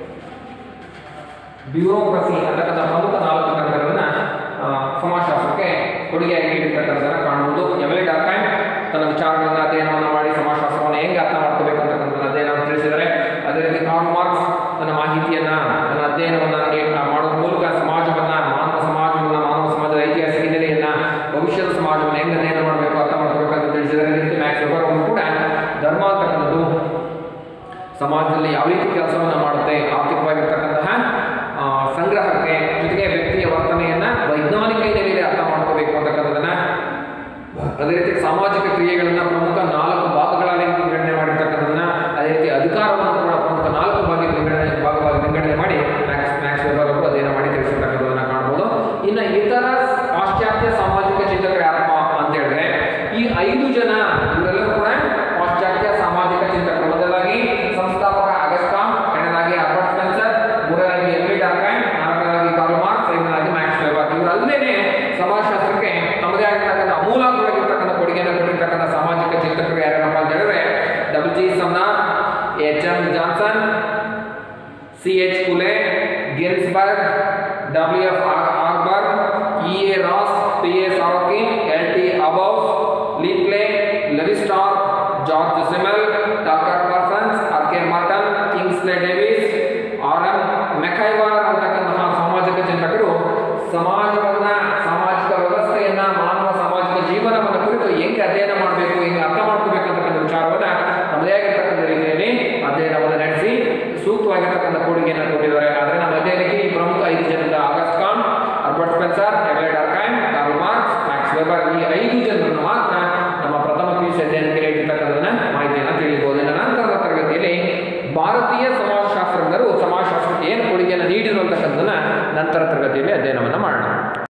S1: bureaucracy ಅಂತಕ್ಕಂಥ ಪ್ರಮುಖ ನಾಲ್ಕು ಗ್ರಂಥಗಳನ್ನ ಆ, ಸಮಾಜಶಾಸ್ತ್ರಕ್ಕೆ ಕೊಡುಗೆಯಾಗಿ ನೀಡಿರ್ತಕ್ಕಂಥದ್ದನ್ನ ಕಾಣಬಹುದು ಎಮ್ಎಲ್ ಡಾರ್ಕೈನ್ ತನ್ನ ವಿಚಾರಗಳನ್ನ ಅಧ್ಯಯನವನ್ನು ಮಾಡಿ ಸಮಾಜಶಾಸ್ತ್ರವನ್ನು ಹೆಂಗೆ ಅರ್ಥ ಮಾಡ್ಕೋಬೇಕು ಅಂತಕ್ಕಂಥ ಅಧ್ಯಯನವನ್ನು ತಿಳಿಸಿದ್ದಾರೆ ಅದೇ ರೀತಿ ಕಾರ್ಲ್ ಮಾರ್ಕ್ಸ್ ತನ್ನ ಮಾಹಿತಿಯನ್ನ ತನ್ನ ಅಧ್ಯಯನವನ್ನ ನೀ- ಮಾಡೋದ್ರ ಮೂಲಕ ಸಮಾಜವನ್ನ ಮಾನವ ಸಮಾಜವನ್ನ ಮಾನವ ಸಮಾಜದ ಐತಿಹಾಸಿಕ ಹಿನ್ನೆಲೆಯನ್ನ ಭವಿಷ್ಯದ ಸಮಾಜವನ್ನು ಹೆಂಗೆ ಅಧ್ಯಯನ ಮಾಡಬೇಕು ಅರ್ಥ ಮಾಡ್ಕೋಬೇಕು ಅಂತ ತಿಳಿಸಿದ್ದಾರೆ ಅದೇ ರೀತಿ ಮ್ಯಾಕ್ಸ್ ವೆಬರ್ ಅವರು ಕೂಡ ಧರ್ಮ ಅಂತಕ್ಕಂಥದ್ದು ಸಮಾಜದಲ್ಲಿ ಯಾವ ರೀತಿ ಕೆಲಸವನ್ನು ಮಾಡುತ್ತೆ ಆರ್ಥಿಕವಾಗಿರ್ತಕ್ಕಂತಹ ಆ, ಸಂಗ್ರಹಕ್ಕೆ ಜೊತೆಗೆ ವ್ಯಕ್ತಿಯ ವರ್ತನೆಯನ್ನ ವೈಜ್ಞಾನಿಕ ಹಿನ್ನೆಲೆಯಲ್ಲಿ ಅರ್ಥ ಮಾಡ್ಕೋಬೇಕು ಅಂತಕ್ಕಂಥದ್ದನ್ನ ಅದೇ ರೀತಿ ಸಾಮಾಜಿಕ ಕ್ರಿಯೆಗಳನ್ನ ಪ್ರಮುಖ ನಾಲ್ಕು ಭಾಗಗಳಲ್ಲಿ ವಿಂಗಡಣೆ ಮಾಡಿರ್ತಕ್ಕಂಥದ್ದನ್ನ ಅದೇ ರೀತಿ ಅಧಿಕಾರವನ್ನು ಕೂಡ ಪ್ರಮುಖ ನಾಲ್ಕು ಭಾಗ ವಿಂಗಡಣೆ ಭಾಗವಾಗಿ ವಿಂಗಡಣೆ ಮಾಡಿ ಮ್ಯಾಕ್ಸ್ ಮ್ಯಾಕ್ಸ್ ವೆಬರ್ ಅವರು ಅಧ್ಯಯನ ಮಾಡಿ ತಿಳಿಸಿರ್ತಕ್ಕಂಥದ್ದನ್ನ ಕಾಣಬಹುದು ಇನ್ನು ಇತರ ಪಾಶ್ಚಾತ್ಯ ಸಾಮಾಜಿಕ ಚಿಂತಕರು ಯಾರಪ್ಪ ಅಂತ ಹೇಳಿದ್ರೆ ಈ ಐದು ಜನ ಇವರೆಲ್ಲರೂ ಕೂಡ ಪಾಶ್ಚಾತ್ಯ ಸಾಮಾಜಿಕ ಚಿಂತಕರು ಮೊದಲಾಗಿ ಸಂಸ್ಥಾಪಕ ಅಗಸ್ಟಾಮ್ ಎರಡನೇದಾಗಿ ಅಲ್ಬರ್ಟ್ ಸ್ಪೆನ್ಸರ್ ಮೂರನೇದಾಗಿ ಎಲ್ವಿ ಡಾರ್ಕೈನ್ ನಾಲ್ಕನೇದಾಗಿ ಕಾರ್ಲ್ ಮಾರ್ಕ್ಸ್ ಐದನೇದಾಗಿ ಮ್ಯಾಕ್ಸ್ ವೆಬರ್ ಇವರಲ್ಲದೆ ಸಮಾಜಶಾಸ್ತ್ರಕ್ಕೆ ತಮ್ಮದೇ ಆಗಿರ್ತಕ್ಕಂಥ ಅಮೂಲಾಗ್ರವಾಗಿರ್ತಕ್ಕಂಥ ಕೊಡುಗೆಯನ್ನು ಕೊಟ್ಟಿರ್ತಕ್ಕಂಥ ಸಾಮಾಜಿಕ ಚಿಂತಕರು ಯಾರ್ಯಾರಪ್ಪ ಅಂತ ಹೇಳಿದ್ರೆ W G Sumner H M Johnson C H Cooley Ginsberg W F Ogburn E A Ross P A Sorokin L T Hobhouse Le Play Levi Strauss George Simmel Talcott Parsons R K Merton Kingsley Davis R M MacIver ಅಂತಕ್ಕಂತಹ ಸಾಮಾಜಿಕ ಚಿಂತಕರು ಸಮಾಜವನ್ನ ಸಾಮಾಜಿಕ ವ್ಯವಸ್ಥೆಯನ್ನ ಮಾನವ ಸಾಮಾಜಿಕ ಜೀವನವನ್ನ ಕುರಿತು ಹೆಂಗೆ ಅಧ್ಯಯನ ಮಾಡಬೇಕು ಹೆಂಗೆ ಅರ್ಥ ಮಾಡ್ಕೋಬೇಕು ಅಂತಕ್ಕಂಥ ವಿಚಾರವನ್ನ ನಮ್ಮದೇ ಆಗಿರ್ತಕ್ಕಂಥ ರೀತಿಯಲ್ಲಿ ಅಧ್ಯಯನವನ್ನು ನಡೆಸಿ ಸೂಕ್ತವಾಗಿರ್ತಕ್ಕಂಥ ಕೊಡುಗೆಯನ್ನು ಕೊಟ್ಟಿದ್ದಾರೆ ಆದರೆ ನಮ್ಮ ಅಧ್ಯಯನಕ್ಕೆ ಈ ಪ್ರಮುಖ ಐದು ಜನದ August Comte Herbert Spencer Emile Durkheim Karl Marx Max Weber ಈ ಐದು ಜನರನ್ನು ಮಾತ್ರ ನಮ್ಮ ಪ್ರಥಮ ಪಿ ಯು ಸಿ ಅಧ್ಯಯನಕ್ಕೆ ನೀಡಿರ್ತಕ್ಕಂಥದ್ದನ್ನ ಮಾಹಿತಿಯನ್ನು ತಿಳಿಯಬಹುದು ಇನ್ನು ನಂತರದ ತರಗತಿಯಲ್ಲಿ ಭಾರತೀಯ ಸಮಾಜಶಾಸ್ತ್ರಜ್ಞರು ಸಮಾಜಶಾಸ್ತ್ರಕ್ಕೆ ಏನು ಕೊಡುಗೆಯನ್ನು ನೀಡಿರು ಅಂತಕ್ಕಂಥದ್ದನ್ನ ನಂತರ ತರಗತಿಯಲ್ಲಿ ಅಧ್ಯಯನವನ್ನು ಮಾಡೋಣ